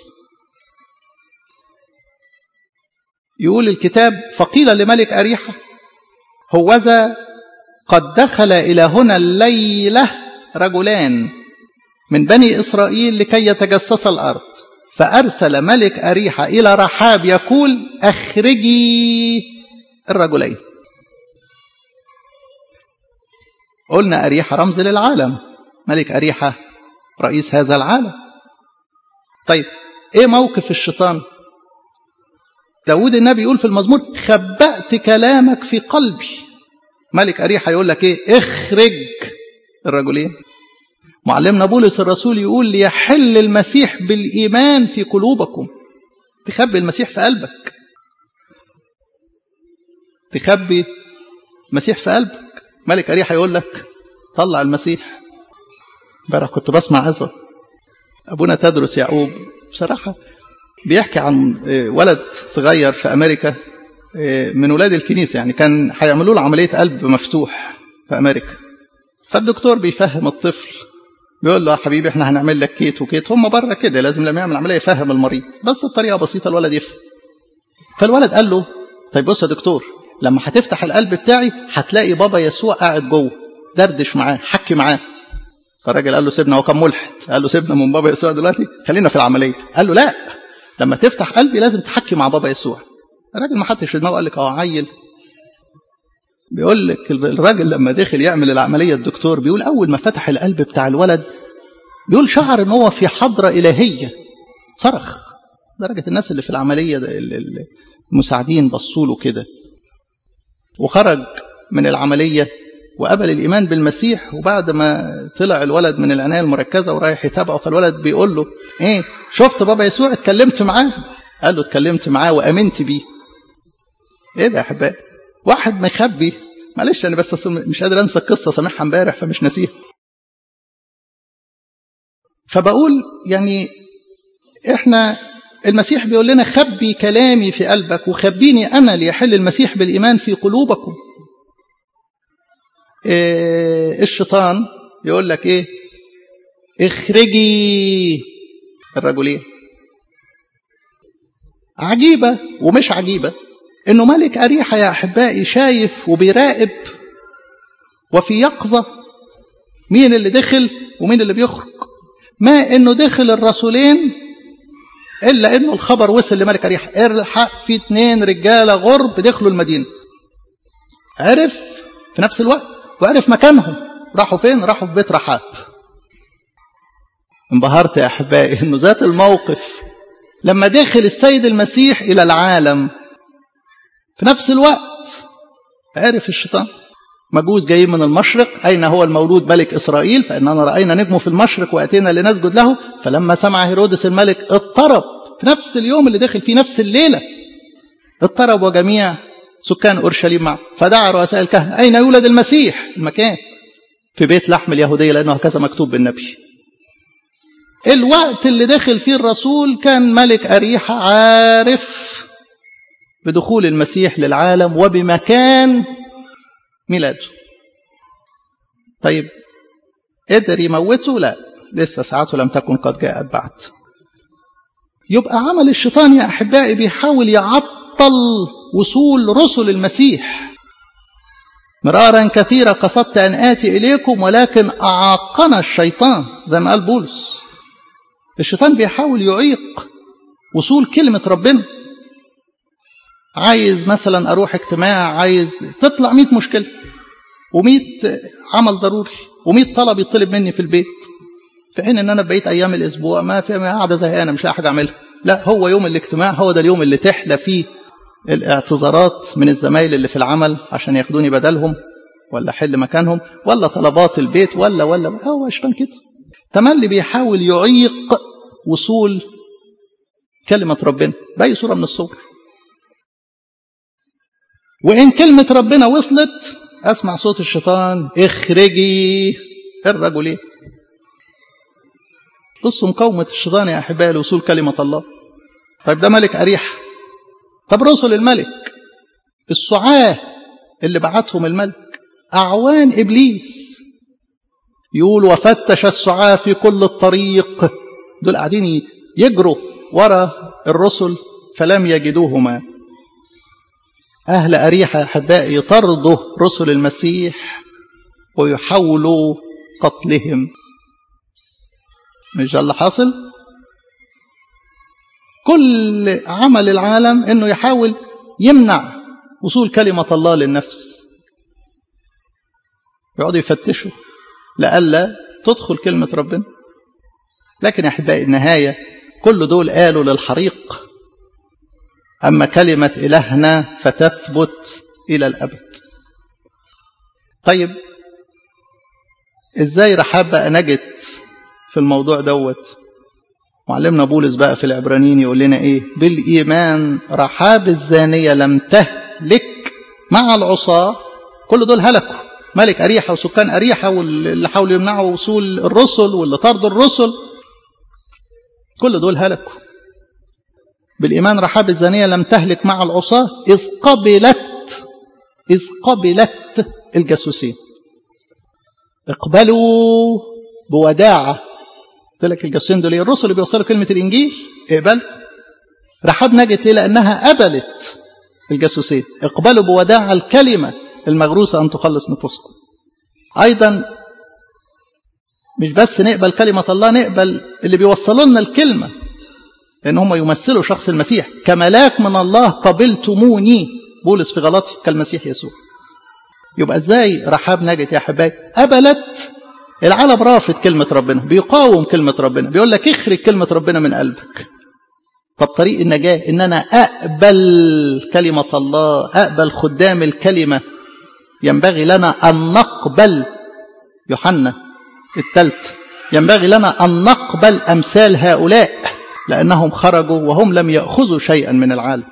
يقول الكتاب فقيل لملك أريحة هوذا قد دخل إلى هنا الليلة رجلان من بني إسرائيل لكي يتجسس الأرض فأرسل ملك أريحة إلى رحاب يقول أخرجي الرجلين قلنا أريحة رمز للعالم ملك أريحة رئيس هذا العالم طيب إيه موقف الشيطان داود النبي يقول في المزمور خبأت كلامك في قلبي ملك أريحة يقول لك إيه اخرج الرجلين معلمنا بولس الرسول يقول ليحل المسيح بالإيمان في قلوبكم تخبي المسيح في قلبك تخبي المسيح في قلبك ملك أريحة يقول لك طلع المسيح امبارح كنت بسمع أزر أبونا تدرس يعقوب بصراحة بيحكي عن ولد صغير في أمريكا من ولاد الكنيسة يعني كان هيعملوا له عملية قلب مفتوح في أمريكا فالدكتور بيفهم الطفل بيقول له يا حبيبي احنا هنعمل لك كيت وكيت هم بره كده لازم لما يعمل عمليه يفهم المريض بس بطريقه بسيطه الولد يفهم فالولد قال له طيب بص يا دكتور لما هتفتح القلب بتاعي هتلاقي بابا يسوع قاعد جوه دردش معاه حكي معاه فالراجل قال له سيبنا هو كان ملحد قال له سيبنا من بابا يسوع دلوقتي خلينا في العمليه قال له لا لما تفتح قلبي لازم تحكي مع بابا يسوع الراجل ما حطش في دماغه قال لك اه عيل بيقول لك الراجل لما دخل يعمل العملية الدكتور بيقول أول ما فتح القلب بتاع الولد بيقول شعر ان هو في حضرة إلهية صرخ درجة الناس اللي في العملية المساعدين بصوا له كده وخرج من العملية وقبل الإيمان بالمسيح وبعد ما طلع الولد من العناية المركزة ورايح يتابعه فالولد بيقول له إيه شفت بابا يسوع اتكلمت معاه قال له اتكلمت معاه وأمنت بيه إيه ده يا أحبائي واحد مخبي معلش انا بس مش قادر انسى القصه سامعها امبارح فمش ناسيها فبقول يعني احنا المسيح بيقول لنا خبي كلامي في قلبك وخبيني انا ليحل المسيح بالايمان في قلوبكم إيه الشيطان يقول لك ايه اخرجي الرجلين عجيبه ومش عجيبه انه ملك اريحه يا احبائي شايف وبيراقب وفي يقظه مين اللي دخل ومين اللي بيخرج ما انه دخل الرسولين الا انه الخبر وصل لملك اريحه الحق في اتنين رجاله غرب دخلوا المدينه عرف في نفس الوقت وعرف مكانهم راحوا فين راحوا في بيت رحاب انبهرت يا احبائي انه ذات الموقف لما دخل السيد المسيح الى العالم في نفس الوقت عرف الشيطان مجوس جايين من المشرق أين هو المولود ملك إسرائيل فإننا رأينا نجمه في المشرق وأتينا لنسجد له فلما سمع هيرودس الملك اضطرب في نفس اليوم اللي دخل فيه نفس الليلة اضطرب وجميع سكان أورشليم معه فدعا رؤساء الكهنة أين يولد المسيح المكان في بيت لحم اليهودية لأنه هكذا مكتوب بالنبي الوقت اللي دخل فيه الرسول كان ملك أريحة عارف بدخول المسيح للعالم وبمكان ميلاده طيب قدر يموته لا لسه ساعته لم تكن قد جاءت بعد يبقى عمل الشيطان يا أحبائي بيحاول يعطل وصول رسل المسيح مرارا كثيرا قصدت أن آتي إليكم ولكن أعاقنا الشيطان زي ما قال بولس الشيطان بيحاول يعيق وصول كلمة ربنا عايز مثلا أروح اجتماع عايز تطلع مئة مشكلة ومئة عمل ضروري ومئة طلب يطلب مني في البيت في حين ان انا بقيت ايام الاسبوع ما في قاعده زهقانه مش لاقي حاجه اعملها لا هو يوم الاجتماع هو ده اليوم اللي تحلى فيه الاعتذارات من الزمايل اللي في العمل عشان ياخدوني بدلهم ولا حل مكانهم ولا طلبات البيت ولا ولا هو اشتغل كده تملي بيحاول يعيق وصول كلمة ربنا بأي صورة من الصور وإن كلمة ربنا وصلت أسمع صوت الشيطان اخرجي الرجل ايه بصوا مقاومة الشيطان يا أحبائي لوصول كلمة الله طيب ده ملك أريح طب رسل الملك السعاة اللي بعتهم الملك أعوان إبليس يقول وفتش السعاة في كل الطريق دول قاعدين يجروا ورا الرسل فلم يجدوهما أهل أريحة أحبائي يطردوا رسل المسيح ويحاولوا قتلهم مش ده اللي حاصل كل عمل العالم انه يحاول يمنع وصول كلمة الله للنفس يقعدوا يفتشوا لئلا تدخل كلمة ربنا لكن أحبائي النهاية كل دول قالوا للحريق أما كلمة إلهنا فتثبت إلى الأبد طيب إزاي رحاب بقى نجت في الموضوع دوت معلمنا بولس بقى في العبرانيين يقول لنا إيه بالإيمان رحاب الزانية لم تهلك مع العصاة كل دول هلكوا ملك أريحة وسكان أريحة واللي حاولوا يمنعوا وصول الرسل واللي طردوا الرسل كل دول هلكوا بالإيمان رحاب الزانية لم تهلك مع العصاة إذ قبلت إذ قبلت الجاسوسين اقبلوا بوداعة قلت لك الجاسوسين دول الرسل اللي بيوصلوا كلمة الإنجيل اقبل رحاب نجت ليه لأنها قبلت الجاسوسين اقبلوا بوداعة الكلمة المغروسة أن تخلص نفوسكم أيضا مش بس نقبل كلمة الله نقبل اللي بيوصلوا لنا الكلمة لأن هم يمثلوا شخص المسيح كملاك من الله قبلتموني بولس في غلطي كالمسيح يسوع يبقى ازاي رحاب نجت يا حبايبي قبلت العالم رافض كلمة ربنا بيقاوم كلمة ربنا بيقول لك اخرج كلمة ربنا من قلبك طب طريق النجاة ان انا اقبل كلمة الله اقبل خدام الكلمة ينبغي لنا ان نقبل يوحنا الثالث ينبغي لنا ان نقبل امثال هؤلاء لانهم خرجوا وهم لم ياخذوا شيئا من العالم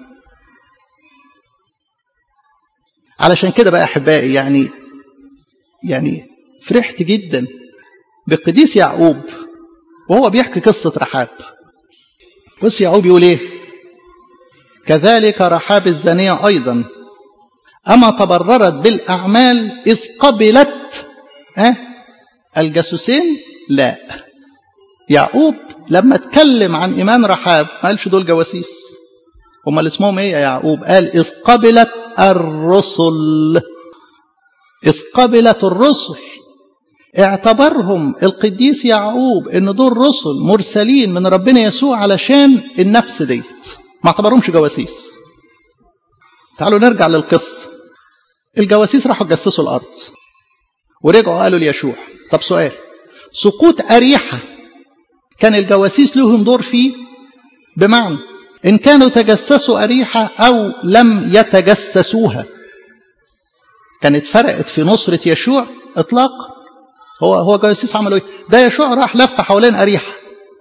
علشان كده بقى احبائي يعني يعني فرحت جدا بقديس يعقوب وهو بيحكي قصه رحاب بص يعقوب يقول ايه كذلك رحاب الزانيه ايضا اما تبررت بالاعمال اذ قبلت أه الجاسوسين لا يعقوب لما اتكلم عن ايمان رحاب ما قالش دول جواسيس امال اسمهم ايه يا يعقوب قال اذ قبلت الرسل اذ قبلت الرسل اعتبرهم القديس يعقوب ان دول رسل مرسلين من ربنا يسوع علشان النفس ديت ما اعتبرهمش جواسيس تعالوا نرجع للقصه الجواسيس راحوا جسسوا الارض ورجعوا قالوا ليشوع طب سؤال سقوط اريحه كان الجواسيس لهم دور فيه بمعنى إن كانوا تجسسوا أريحة أو لم يتجسسوها كانت فرقت في نصرة يشوع إطلاق هو هو جواسيس عملوا إيه؟ ده يشوع راح لف حوالين أريحة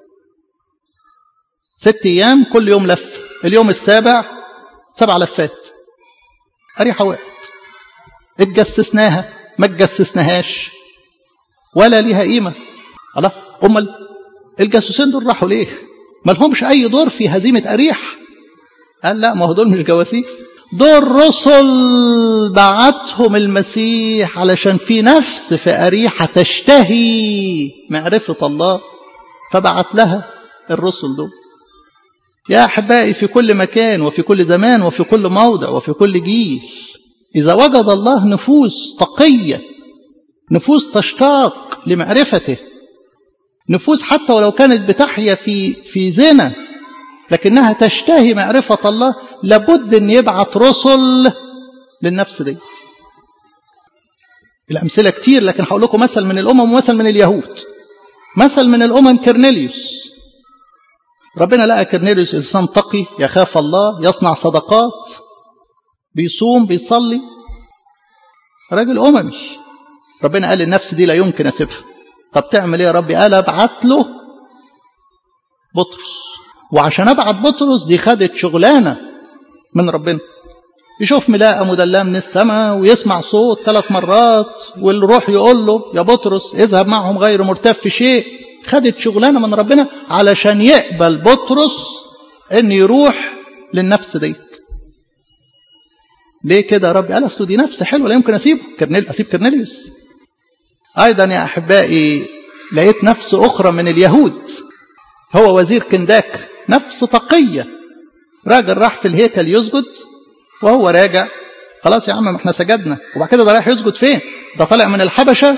ست أيام كل يوم لف اليوم السابع سبع لفات أريحة وقعت اتجسسناها ما اتجسسناهاش ولا ليها قيمة الله أمال الجاسوسين دول راحوا ليه؟ ما لهمش أي دور في هزيمة أريح قال لا ما هو دول مش جواسيس دول رسل بعتهم المسيح علشان في نفس في أريحة تشتهي معرفة الله فبعت لها الرسل دول يا أحبائي في كل مكان وفي كل زمان وفي كل موضع وفي كل جيل إذا وجد الله نفوس تقية نفوس تشتاق لمعرفته نفوس حتى ولو كانت بتحيا في في زنا لكنها تشتهي معرفة الله لابد أن يبعت رسل للنفس ديت الأمثلة كتير لكن هقول لكم مثل من الأمم ومثل من اليهود مثل من الأمم كرنيليوس ربنا لقى كرنيليوس إنسان تقي يخاف الله يصنع صدقات بيصوم بيصلي راجل أممي ربنا قال النفس دي لا يمكن أسيبها طب تعمل ايه يا ربي قال ابعت له بطرس وعشان ابعت بطرس دي خدت شغلانه من ربنا يشوف ملاءة مدلاه من السماء ويسمع صوت ثلاث مرات والروح يقول له يا بطرس اذهب معهم غير مرتب في شيء خدت شغلانه من ربنا علشان يقبل بطرس ان يروح للنفس ديت ليه كده يا رب قال اصل دي نفس حلوه لا يمكن اسيبه كرنيل اسيب كرنيليوس ايضا يا احبائي لقيت نفس اخرى من اليهود هو وزير كنداك نفس تقيه راجل راح في الهيكل يسجد وهو راجع خلاص يا عم ما احنا سجدنا وبعد كده ده رايح يسجد فين ده طالع من الحبشه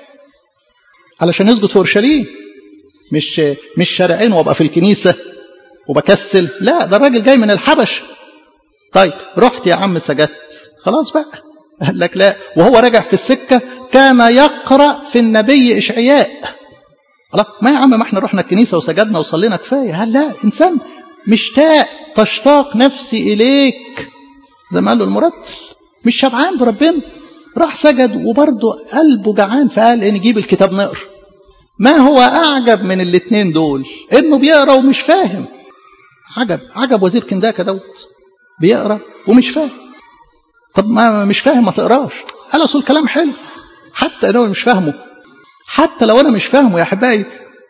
علشان يسجد في اورشليم مش مش شارعين وابقى في الكنيسه وبكسل لا ده الراجل جاي من الحبش طيب رحت يا عم سجدت خلاص بقى قال لك لا وهو راجع في السكه كان يقرا في النبي اشعياء خلاص ما يا عم ما احنا رحنا الكنيسه وسجدنا وصلينا كفايه قال لا انسان مشتاق تشتاق نفسي اليك زي ما قال له المرتل مش شبعان بربنا راح سجد وبرضه قلبه جعان فقال ان نجيب الكتاب نقرا ما هو اعجب من الاثنين دول انه بيقرا ومش فاهم عجب عجب وزير كنداكا دوت بيقرا ومش فاهم طب ما مش فاهم ما تقراش قال اصل الكلام حلو حتى لو مش فاهمه حتى لو انا مش فاهمه يا احبائي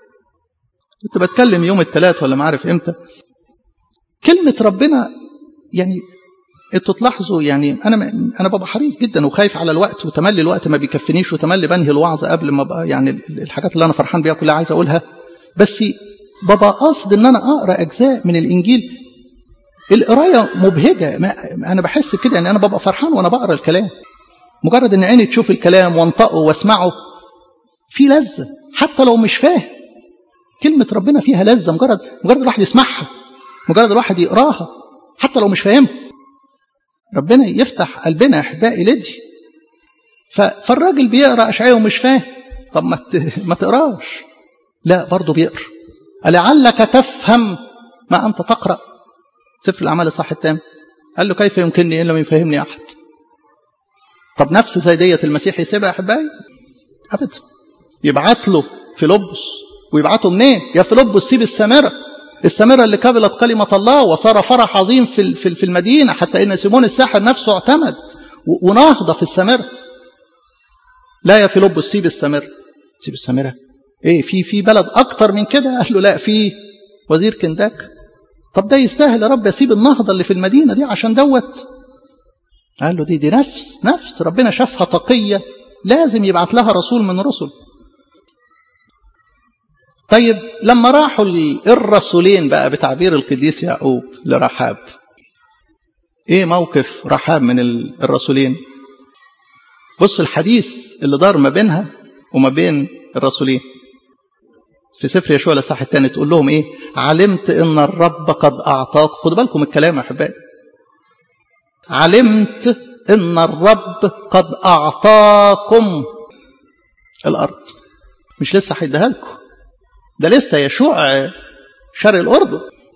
كنت بتكلم يوم الثلاث ولا ما عارف امتى كلمه ربنا يعني انتوا تلاحظوا يعني انا انا ببقى حريص جدا وخايف على الوقت وتملي الوقت ما بيكفنيش وتملي بنهي الوعظ قبل ما بقى يعني الحاجات اللي انا فرحان بيها كلها عايز اقولها بس ببقى قاصد ان انا اقرا اجزاء من الانجيل القرايه مبهجه انا بحس بكده يعني انا ببقى فرحان وانا بقرا الكلام مجرد ان عيني تشوف الكلام وانطقه واسمعه في لذه حتى لو مش فاهم كلمه ربنا فيها لذه مجرد مجرد الواحد يسمعها مجرد الواحد يقراها حتى لو مش فاهمها ربنا يفتح قلبنا يا احبائي لدي فالراجل بيقرا اشعياء ومش فاهم طب ما ما تقراش لا برضه بيقرا لعلك تفهم ما انت تقرا سفر الاعمال الصح التام قال له كيف يمكنني ان لم يفهمني احد طب نفس زي ديت المسيح يسيبها يا احبائي ابدا يبعت له فيلبس ويبعته منين يا فيلبس سيب السامره السامرة اللي قبلت كلمة الله وصار فرح عظيم في في المدينة حتى إن سيمون الساحر نفسه اعتمد ونهضة في السامرة لا يا فيلبس سيب السامرة سيب السامرة ايه في في بلد اكتر من كده قال له لا في وزير كنداك طب ده يستاهل يا رب اسيب النهضة اللي في المدينة دي عشان دوت قال له دي دي نفس نفس ربنا شافها تقية لازم يبعت لها رسول من رسل طيب لما راحوا الرسولين بقى بتعبير القديس يعقوب لرحاب ايه موقف رحاب من الرسولين بص الحديث اللي دار ما بينها وما بين الرسولين في سفر يشوع الاصحاح الثاني تقول لهم ايه علمت ان الرب قد اعطاك خدوا بالكم الكلام يا احبائي علمت ان الرب قد اعطاكم الارض مش لسه هيديها لكم ده لسه يشوع شرق الأردن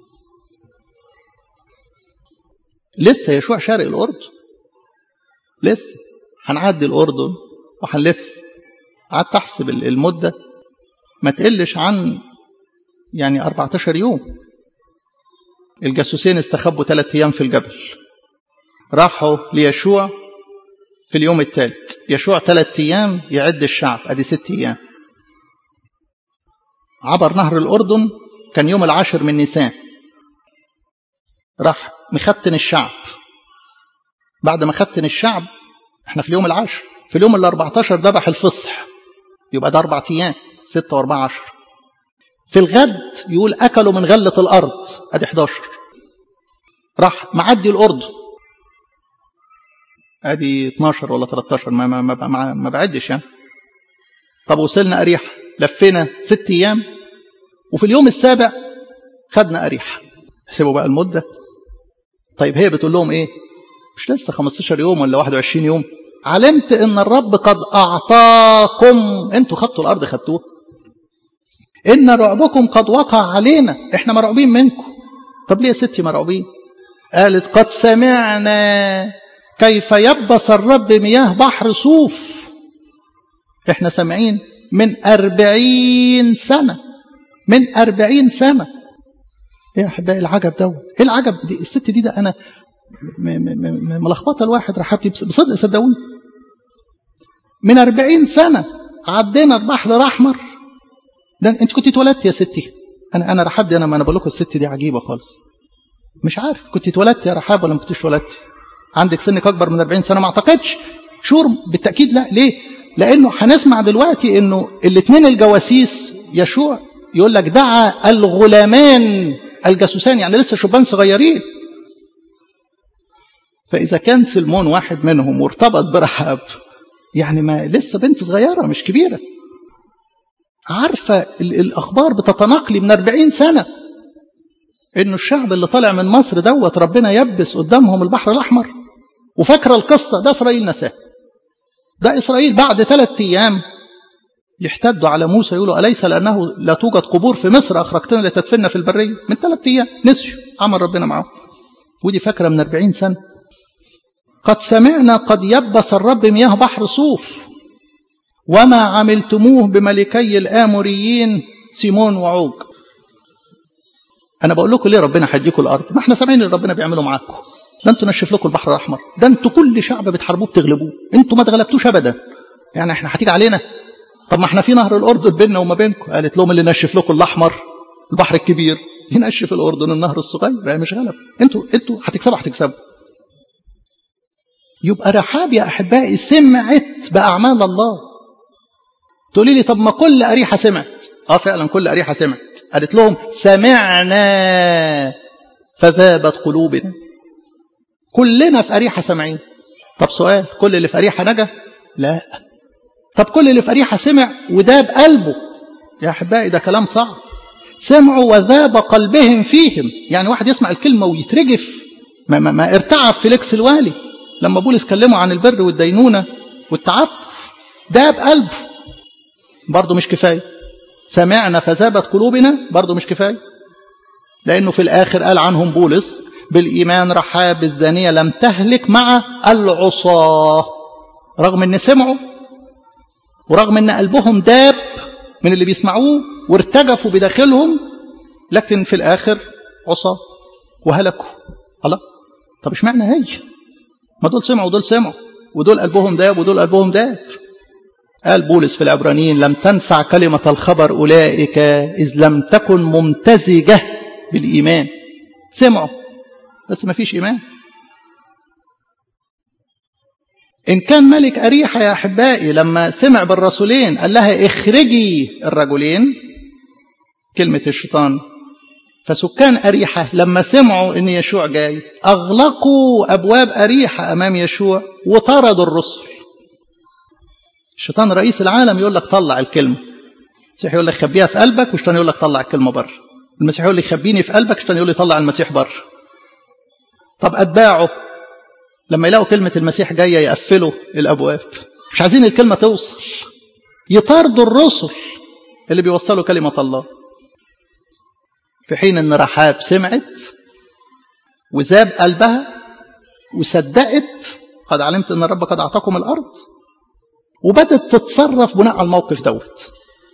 لسه يشوع شرق الأردن لسه هنعدي الأردن وهنلف قعدت أحسب المدة ما تقلش عن يعني 14 يوم الجاسوسين استخبوا ثلاثة أيام في الجبل راحوا ليشوع في اليوم الثالث يشوع ثلاثة أيام يعد الشعب أدي ست أيام عبر نهر الأردن كان يوم العاشر من نيسان راح مختن الشعب بعد ما ختن الشعب احنا في اليوم العاشر في اليوم ال 14 ذبح الفصح يبقى ده أربع أيام ستة وأربعة عشر في الغد يقول أكلوا من غلة الأرض أدي 11 راح معدي الأردن أدي 12 ولا 13 ما ما ما, ما بعدش يعني طب وصلنا أريحة لفينا ست أيام وفي اليوم السابع خدنا أريحة حسبوا بقى المدة طيب هي بتقول لهم إيه مش لسه 15 يوم ولا 21 يوم علمت ان الرب قد اعطاكم انتوا خدتوا الارض خدتوها ان رعبكم قد وقع علينا احنا مرعوبين منكم طب ليه يا ستي مرعوبين قالت قد سمعنا كيف يبس الرب مياه بحر صوف احنا سامعين من أربعين سنة من أربعين سنة ايه يا احبائي العجب دوت ايه العجب دي الست دي ده انا ملخبطه الواحد رحبتي بصدق صدقوني من أربعين سنة عدينا البحر الأحمر ده أنت كنت اتولدت يا ستي أنا أنا رحبتي أنا ما أنا بقول لكم الست دي عجيبة خالص مش عارف كنت اتولدت يا رحاب ولا ما كنتش اتولدت عندك سنك اكبر من 40 سنه ما اعتقدش شور بالتاكيد لا ليه لانه هنسمع دلوقتي انه الاثنين الجواسيس يشوع يقول لك دعا الغلامان الجاسوسان يعني لسه شبان صغيرين فاذا كان سلمون واحد منهم وارتبط برحاب يعني ما لسه بنت صغيره مش كبيره عارفه الاخبار بتتناقلي من 40 سنه انه الشعب اللي طالع من مصر دوت ربنا يبس قدامهم البحر الاحمر وفاكره القصه ده اسرائيل نساه ده اسرائيل بعد ثلاث ايام يحتدوا على موسى يقولوا اليس لانه لا توجد قبور في مصر اخرجتنا لتدفننا في البريه من ثلاث ايام نسيوا عمل ربنا معاهم ودي فاكره من 40 سنه قد سمعنا قد يبس الرب مياه بحر صوف وما عملتموه بملكي الاموريين سيمون وعوج انا بقول لكم ليه ربنا هيديكم الارض ما احنا سامعين اللي ربنا بيعمله معاكم ده انتوا نشف لكم البحر الاحمر ده انتوا كل شعب بتحاربوه بتغلبوه انتوا ما اتغلبتوش ابدا يعني احنا هتيجي علينا طب ما احنا في نهر الاردن بيننا وما بينكم قالت لهم اللي نشف لكم الاحمر البحر الكبير ينشف الاردن النهر الصغير يعني مش غلب انتوا انتوا هتكسبوا هتكسبوا يبقى رحاب يا احبائي سمعت باعمال الله تقولي لي طب ما كل اريحه سمعت اه فعلا كل اريحه سمعت قالت لهم سمعنا فذابت قلوبنا كلنا في اريحه سامعين طب سؤال كل اللي في اريحه نجا لا طب كل اللي في اريحه سمع وداب قلبه يا احبائي ده كلام صعب سمعوا وذاب قلبهم فيهم يعني واحد يسمع الكلمه ويترجف ما, ما, ما ارتعب فيليكس الوالي لما بولس كلمه عن البر والدينونه والتعفف داب قلبه برضه مش كفايه سمعنا فذابت قلوبنا برضه مش كفايه لانه في الاخر قال عنهم بولس بالايمان رحاب الزانيه لم تهلك مع العصاه رغم ان سمعوا ورغم ان قلبهم داب من اللي بيسمعوه وارتجفوا بداخلهم لكن في الاخر عصاه وهلكوا الله طب اشمعنى هي ما دول سمعوا ودول سمعوا ودول قلبهم داب ودول قلبهم داب قال بولس في العبرانيين لم تنفع كلمة الخبر أولئك إذ لم تكن ممتزجة بالإيمان سمعوا بس ما فيش إيمان إن كان ملك أريحة يا أحبائي لما سمع بالرسولين قال لها اخرجي الرجلين كلمة الشيطان فسكان أريحة لما سمعوا إن يشوع جاي أغلقوا أبواب أريحة أمام يشوع وطردوا الرسل الشيطان رئيس العالم يقول لك طلع الكلمة المسيح يقول لك خبيها في قلبك والشيطان يقول لك طلع الكلمة بره المسيح يقول لك خبيني في قلبك الشيطان يقول لي طلع المسيح بره طب أتباعه لما يلاقوا كلمة المسيح جاية يقفلوا الأبواب مش عايزين الكلمة توصل يطاردوا الرسل اللي بيوصلوا كلمة الله في حين ان رحاب سمعت وذاب قلبها وصدقت قد علمت ان الرب قد اعطاكم الارض وبدت تتصرف بناء على الموقف دوت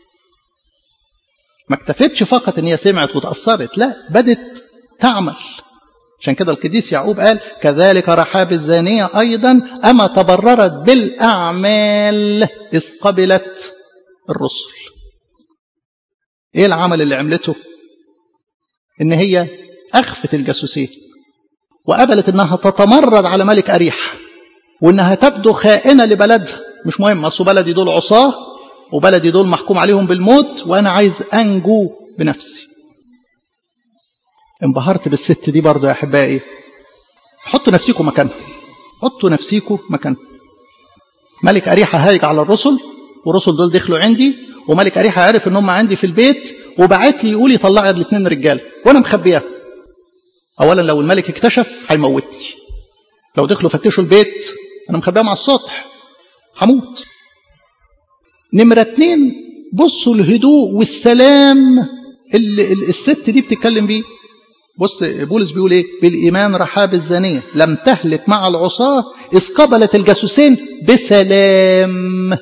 ما اكتفتش فقط ان هي سمعت وتاثرت لا بدت تعمل عشان كده القديس يعقوب قال كذلك رحاب الزانية أيضا أما تبررت بالأعمال إذ قبلت الرسل إيه العمل اللي عملته إن هي أخفت الجاسوسين وقبلت إنها تتمرد على ملك أريح وإنها تبدو خائنة لبلدها مش مهم أصل بلدي دول عصاة وبلدي دول محكوم عليهم بالموت وأنا عايز أنجو بنفسي انبهرت بالست دي برضو يا أحبائي حطوا نفسيكم مكانها حطوا نفسيكم مكانها ملك أريحة هايج على الرسل والرسل دول دخلوا عندي وملك أريحة عرف إن هم عندي في البيت وبعت لي يقول يطلع الاثنين رجال وأنا مخبيها أولا لو الملك اكتشف هيموتني لو دخلوا فتشوا البيت أنا مخبيها مع السطح هموت نمرة اتنين بصوا الهدوء والسلام اللي الست دي بتتكلم بيه بص بولس بيقول ايه بالايمان رحاب الزانيه لم تهلك مع العصاه اذ قبلت الجاسوسين بسلام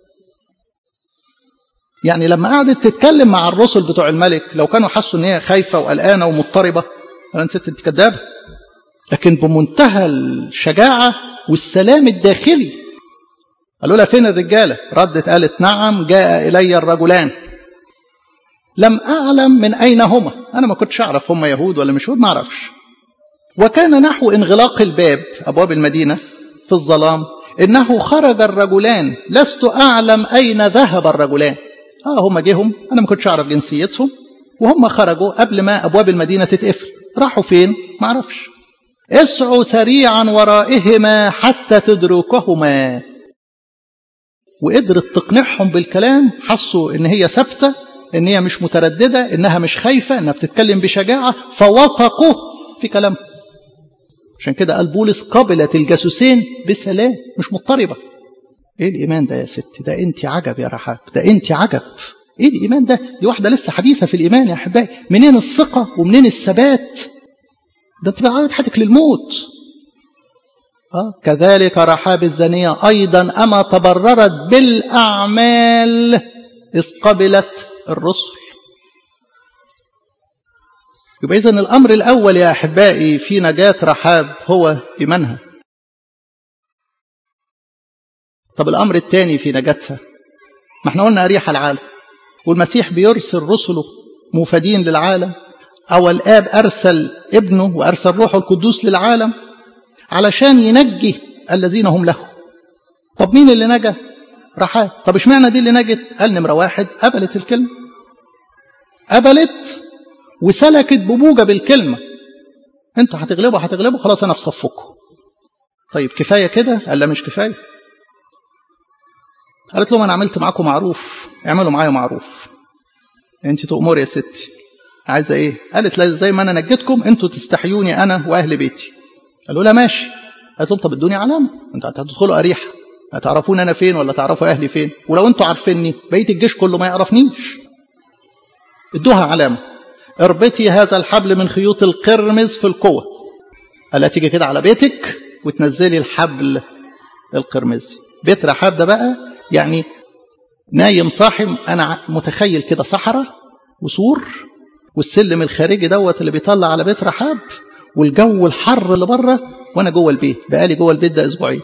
يعني لما قعدت تتكلم مع الرسل بتوع الملك لو كانوا حسوا ان هي خايفه وقلقانه ومضطربه انا ست انت كدابه لكن بمنتهى الشجاعه والسلام الداخلي قالوا لها فين الرجاله ردت قالت نعم جاء الي الرجلان لم أعلم من أين هما أنا ما كنتش أعرف هما يهود ولا مش يهود ما أعرفش وكان نحو انغلاق الباب أبواب المدينة في الظلام إنه خرج الرجلان لست أعلم أين ذهب الرجلان آه هم جيهم أنا ما كنتش أعرف جنسيتهم وهم خرجوا قبل ما أبواب المدينة تتقفل راحوا فين ما أعرفش اسعوا سريعا ورائهما حتى تدركهما وقدرت تقنعهم بالكلام حسوا ان هي ثابته ان هي مش متردده انها مش خايفه انها بتتكلم بشجاعه فوثقوا في كلامها عشان كده قال بولس قبلت الجاسوسين بسلام مش مضطربه ايه الايمان ده يا ست ده انت عجب يا رحاب ده انت عجب ايه الايمان ده دي واحده لسه حديثه في الايمان يا احبائي منين الثقه ومنين الثبات ده انت بتعرض حياتك للموت آه كذلك رحاب الزانية أيضا أما تبررت بالأعمال إذ قبلت الرسل يبقى إذن الأمر الأول يا أحبائي في نجاة رحاب هو إيمانها طب الأمر الثاني في نجاتها ما احنا قلنا أريح العالم والمسيح بيرسل رسله مفادين للعالم أو الآب أرسل ابنه وأرسل روحه القدوس للعالم علشان ينجي الذين هم له طب مين اللي نجا رحاب طب اشمعنى دي اللي نجت قال نمرة واحد قبلت الكلمة قبلت وسلكت بموجب الكلمة انتوا هتغلبوا هتغلبوا خلاص انا في صفكم طيب كفاية كده قال لا مش كفاية قالت لهم انا عملت معاكم معروف اعملوا معايا معروف انت تؤمر يا ستي عايزه ايه قالت لا زي ما انا نجيتكم انتوا تستحيوني انا واهل بيتي قالوا لا ماشي قالت لهم طب ادوني علامه انتوا هتدخلوا اريحه هتعرفون انا فين ولا تعرفوا اهلي فين ولو انتوا عارفيني بقيه الجيش كله ما يعرفنيش ادوها علامه اربطي هذا الحبل من خيوط القرمز في القوه قال تيجي كده على بيتك وتنزلي الحبل القرمزي بيت رحاب ده بقى يعني نايم صاحي انا متخيل كده صحراء وسور والسلم الخارجي دوت اللي بيطلع على بيت رحاب والجو الحر اللي بره وانا جوه البيت بقالي جوه البيت ده اسبوعين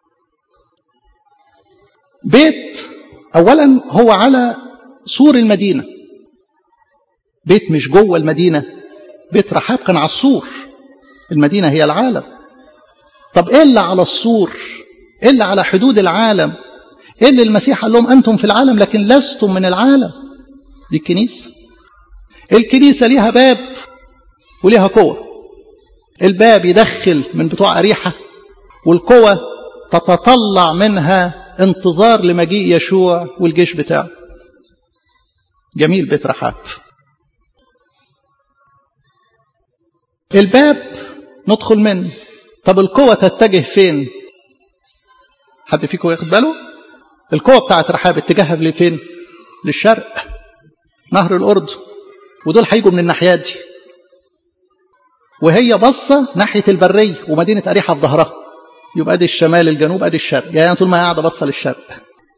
بيت اولا هو على سور المدينه بيت مش جوه المدينه بيت رحاب كان على السور المدينه هي العالم طب ايه اللي على السور ايه اللي على حدود العالم ايه اللي المسيح قال لهم انتم في العالم لكن لستم من العالم دي الكنيسه الكنيسه ليها باب وليها قوه الباب يدخل من بتوع أريحة والقوة تتطلع منها انتظار لمجيء يشوع والجيش بتاعه جميل بيت رحاب الباب ندخل منه طب القوة تتجه فين حد فيكم ياخد باله القوة بتاعت رحاب اتجاهها لفين للشرق نهر الأردن ودول هيجوا من الناحية دي وهي بصة ناحية البرية ومدينة أريحة في ظهرها يبقى ادي الشمال الجنوب ادي الشرق يعني طول ما هي قاعدة بصة للشرق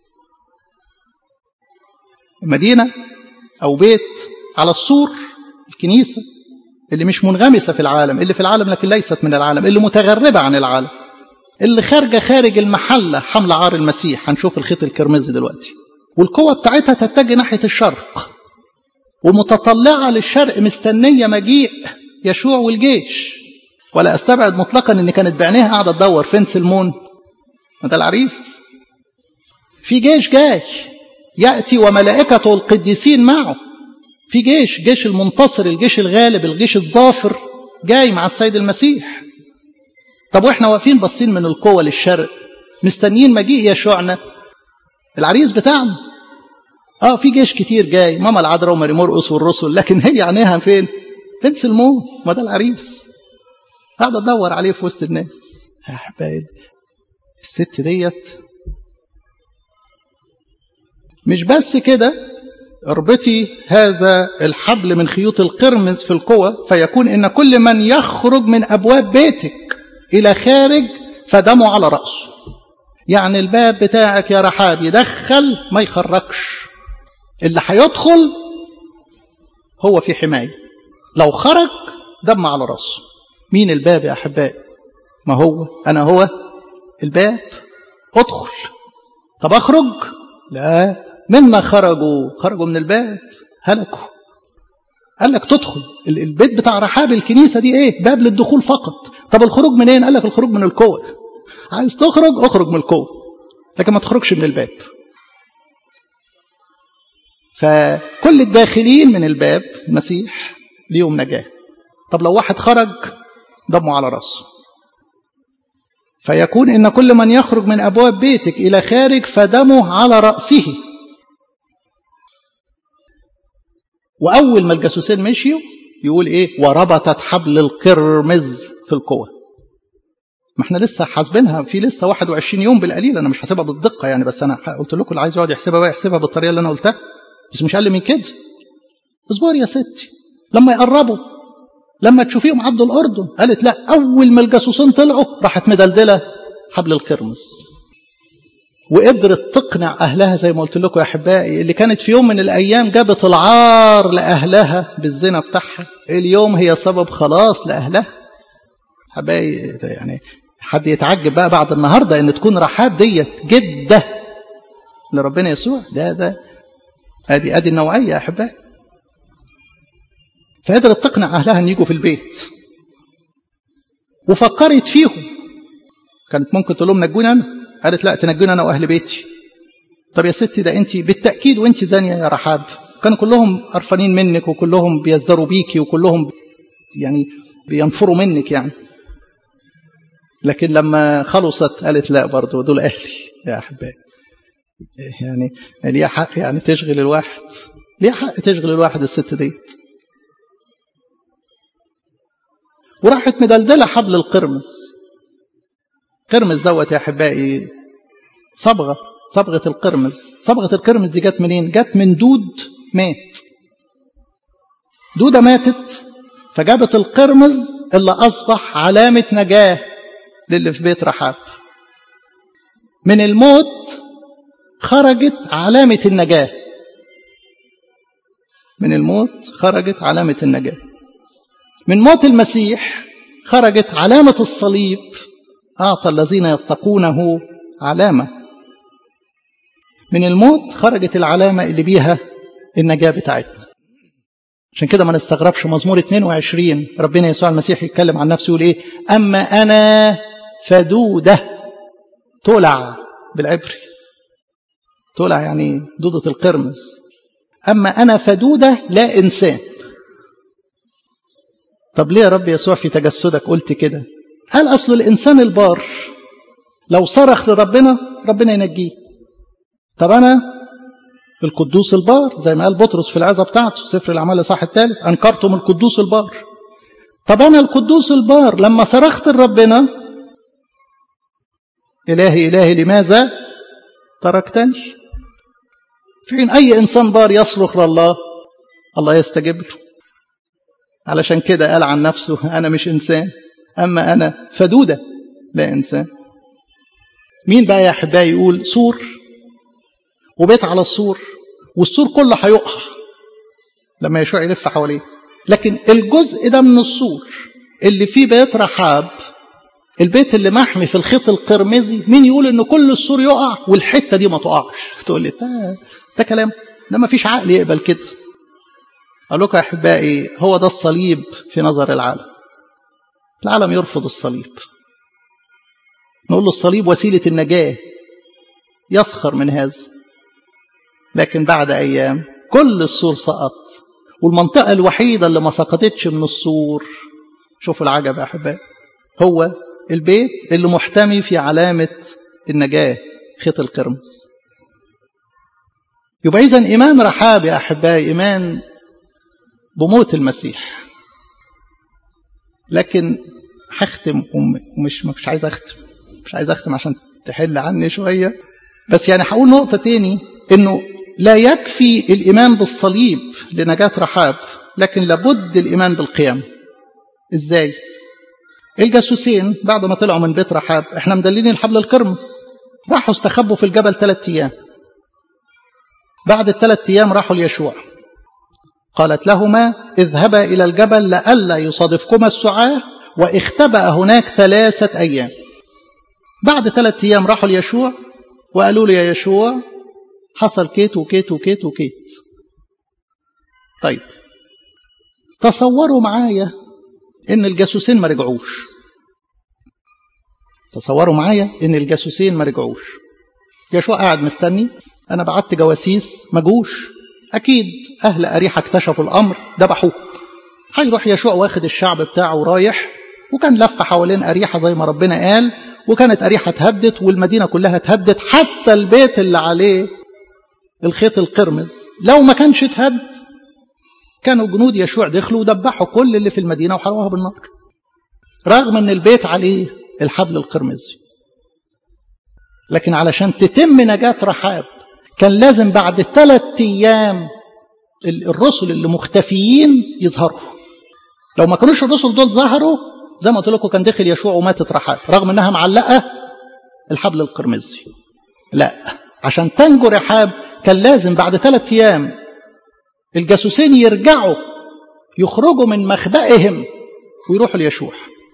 مدينة أو بيت على السور الكنيسة اللي مش منغمسة في العالم اللي في العالم لكن ليست من العالم اللي متغربة عن العالم اللي خارجة خارج المحلة حمل عار المسيح هنشوف الخيط الكرمزي دلوقتي والقوة بتاعتها تتجه ناحية الشرق ومتطلعة للشرق مستنية مجيء يشوع والجيش ولا استبعد مطلقا ان كانت بعينيها قاعده تدور فين سلمون ده العريس في جيش جاي ياتي وملائكته القديسين معه في جيش جيش المنتصر الجيش الغالب الجيش الظافر جاي مع السيد المسيح طب واحنا واقفين باصين من القوه للشرق مستنيين مجيء يشوعنا العريس بتاعنا اه في جيش كتير جاي ماما العذراء وماري مرقس والرسل لكن هي عينيها فين فين سلمون ما ده العريس قاعد ادور عليه في وسط الناس يا حبايبي الست ديت مش بس كده اربطي هذا الحبل من خيوط القرمز في القوة فيكون إن كل من يخرج من أبواب بيتك إلى خارج فدمه على رأسه يعني الباب بتاعك يا رحاب يدخل ما يخرجش اللي هيدخل هو في حماية لو خرج دم على رأسه مين الباب يا أحبائي ما هو أنا هو الباب ادخل طب أخرج لا مما خرجوا خرجوا من الباب هلكوا قال لك تدخل البيت بتاع رحاب الكنيسة دي ايه باب للدخول فقط طب الخروج منين قال لك الخروج من القوة عايز تخرج اخرج من القوة لكن ما تخرجش من الباب فكل الداخلين من الباب المسيح ليهم نجاة طب لو واحد خرج دمه على راسه فيكون إن كل من يخرج من أبواب بيتك إلى خارج فدمه على رأسه وأول ما الجاسوسين مشيوا يقول إيه وربطت حبل القرمز في القوة ما احنا لسه حاسبينها في لسه 21 يوم بالقليل انا مش حاسبها بالدقه يعني بس انا قلت لكم اللي عايز يقعد يحسبها بقى يحسبها بالطريقه اللي انا قلتها بس مش اقل من كده اصبر يا ستي لما يقربوا لما تشوفيهم عدوا الاردن قالت لا اول ما الجاسوسين طلعوا راحت مدلدله حبل القرمز وقدرت تقنع اهلها زي ما قلت لكم يا احبائي اللي كانت في يوم من الايام جابت العار لاهلها بالزنا بتاعها اليوم هي سبب خلاص لاهلها احبائي يعني حد يتعجب بقى بعد النهارده ان تكون رحاب ديت جده لربنا يسوع ده ده ادي ادي النوعيه يا احبائي فقدرت تقنع اهلها ان يجوا في البيت وفكرت فيهم كانت ممكن تقول لهم نجوني انا قالت لا تنجوني انا واهل بيتي طب يا ستي ده انت بالتاكيد وانت زانيه يا رحاب كانوا كلهم قرفانين منك وكلهم بيزدروا بيكي وكلهم يعني بينفروا منك يعني لكن لما خلصت قالت لا برضه دول اهلي يا احبائي يعني ليها حق يعني تشغل الواحد ليها حق تشغل الواحد الست ديت وراحت مدلدلة حبل القرمز قرمز دوت يا أحبائي صبغة صبغة القرمز صبغة القرمز دي جت منين جت من دود مات دودة ماتت فجابت القرمز اللي أصبح علامة نجاة للي في بيت رحاب من الموت خرجت علامة النجاة من الموت خرجت علامة النجاة من موت المسيح خرجت علامة الصليب أعطى الذين يتقونه علامة من الموت خرجت العلامة اللي بيها النجاة بتاعتنا عشان كده ما نستغربش مزمور 22 ربنا يسوع المسيح يتكلم عن نفسه يقول ايه اما انا فدودة تولع بالعبري تولع يعني دودة القرمز اما انا فدودة لا انسان طب ليه يا رب يسوع في تجسدك قلت كده قال اصل الانسان البار لو صرخ لربنا ربنا ينجيه طب انا القدوس البار زي ما قال بطرس في العظه بتاعته سفر الاعمال الاصحاح الثالث انكرتم القدوس البار طب انا القدوس البار لما صرخت لربنا الهي الهي لماذا تركتني في حين اي انسان بار يصرخ لله الله يستجيب له علشان كده قال عن نفسه انا مش انسان اما انا فدوده لا انسان مين بقى يا احبائي يقول سور وبيت على السور والسور كله هيقع لما يشوع يلف حواليه لكن الجزء ده من السور اللي فيه بيت رحاب البيت اللي محمي في الخيط القرمزي مين يقول ان كل السور يقع والحته دي ما تقعش تقول لي ده, ده كلام ده ما فيش عقل يقبل كده اقول لكم يا احبائي هو ده الصليب في نظر العالم العالم يرفض الصليب نقول له الصليب وسيله النجاه يسخر من هذا لكن بعد أيام كل السور سقط والمنطقة الوحيدة اللي ما سقطتش من السور شوفوا العجب يا أحبائي هو البيت اللي محتمي في علامة النجاة خيط القرمز يبقى إذا إيمان رحاب يا أحبائي إيمان بموت المسيح لكن هختم ومش مش عايز أختم مش عايز أختم عشان تحل عني شوية بس يعني هقول نقطة تاني إنه لا يكفي الإيمان بالصليب لنجاة رحاب لكن لابد الإيمان بالقيام إزاي؟ الجاسوسين بعد ما طلعوا من بيت رحاب احنا مدلين الحبل القرمز راحوا استخبوا في الجبل ثلاثة أيام بعد الثلاث أيام راحوا ليشوع قالت لهما اذهبا إلى الجبل لئلا يصادفكما السعاة واختبأ هناك ثلاثة أيام بعد ثلاثة أيام راحوا ليشوع وقالوا له يا يشوع حصل كيت وكيت وكيت وكيت طيب تصوروا معايا ان الجاسوسين ما رجعوش تصوروا معايا ان الجاسوسين ما رجعوش يشوع قاعد مستني انا بعت جواسيس ما جوش اكيد اهل اريحه اكتشفوا الامر ذبحوه هيروح يشوع واخد الشعب بتاعه ورايح وكان لف حوالين اريحه زي ما ربنا قال وكانت اريحه اتهدت والمدينه كلها اتهدت حتى البيت اللي عليه الخيط القرمز لو ما كانش اتهد كانوا جنود يشوع دخلوا ودبحوا كل اللي في المدينه وحرقوها بالنار رغم ان البيت عليه الحبل القرمزي لكن علشان تتم نجاة رحاب كان لازم بعد ثلاث ايام الرسل اللي مختفيين يظهروا لو ما كانوش الرسل دول ظهروا زي ما قلت لكم كان دخل يشوع وماتت رحاب رغم انها معلقه الحبل القرمزي لا عشان تنجو رحاب كان لازم بعد ثلاث ايام الجاسوسين يرجعوا يخرجوا من مخبئهم ويروحوا ليشوع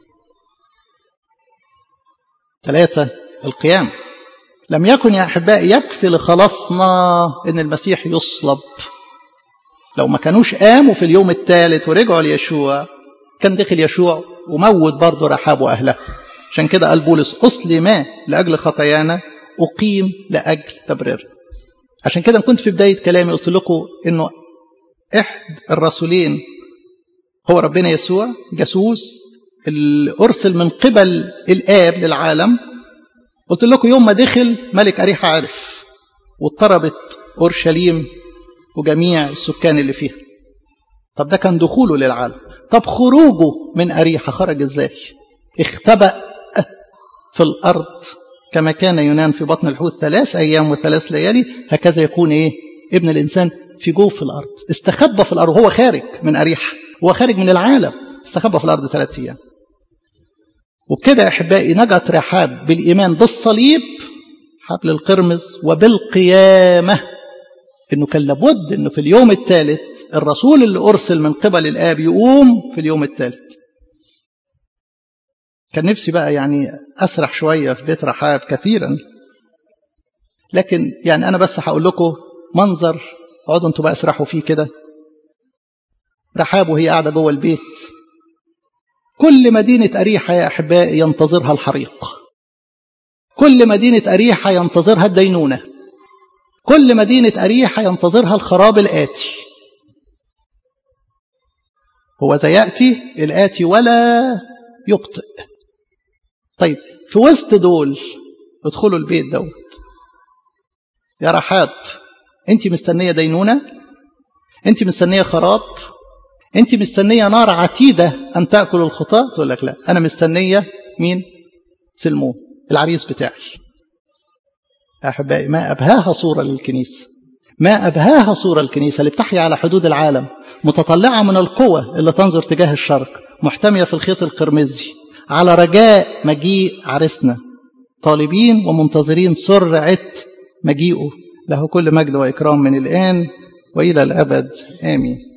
ثلاثة القيام لم يكن يا أحبائي يكفي لخلاصنا أن المسيح يصلب لو ما كانوش قاموا في اليوم الثالث ورجعوا ليشوع كان دخل يشوع وموت برضه رحاب وأهله عشان كده قال بولس أسلم لأجل خطايانا أقيم لأجل تبرير عشان كده كنت في بداية كلامي قلت لكم أنه إحد الرسولين هو ربنا يسوع جاسوس اللي أرسل من قبل الآب للعالم قلت لكم يوم ما دخل ملك أريحة عرف واضطربت أورشليم وجميع السكان اللي فيها طب ده كان دخوله للعالم طب خروجه من أريحة خرج إزاي اختبأ في الأرض كما كان يونان في بطن الحوت ثلاث أيام وثلاث ليالي هكذا يكون إيه ابن الإنسان في جوف الأرض استخبى في الأرض هو خارج من أريحة هو خارج من العالم استخبى في الأرض ثلاث أيام وبكده يا أحبائي نجت رحاب بالإيمان بالصليب حبل القرمز وبالقيامة إنه كان لابد إنه في اليوم الثالث الرسول اللي أرسل من قبل الآب يقوم في اليوم الثالث كان نفسي بقى يعني أسرح شوية في بيت رحاب كثيرا لكن يعني أنا بس هقول لكم منظر اقعدوا انتوا بقى اسرحوا فيه كده رحاب وهي قاعدة جوه البيت كل مدينة أريحة يا أحبائي ينتظرها الحريق كل مدينة أريحة ينتظرها الدينونة كل مدينة أريحة ينتظرها الخراب الآتي هو سيأتي الآتي ولا يبطئ طيب في وسط دول ادخلوا البيت دوت يا رحاب انت مستنية دينونة انت مستنية خراب انت مستنية نار عتيدة ان تأكل الخطاة تقول لك لا انا مستنية مين سلمون العريس بتاعي أحبائي ما أبهاها صورة للكنيسة ما أبهاها صورة الكنيسة اللي بتحيا على حدود العالم متطلعة من القوة اللي تنظر تجاه الشرق محتمية في الخيط القرمزي على رجاء مجيء عرسنا طالبين ومنتظرين سرعة مجيئه له كل مجد وإكرام من الآن وإلى الأبد آمين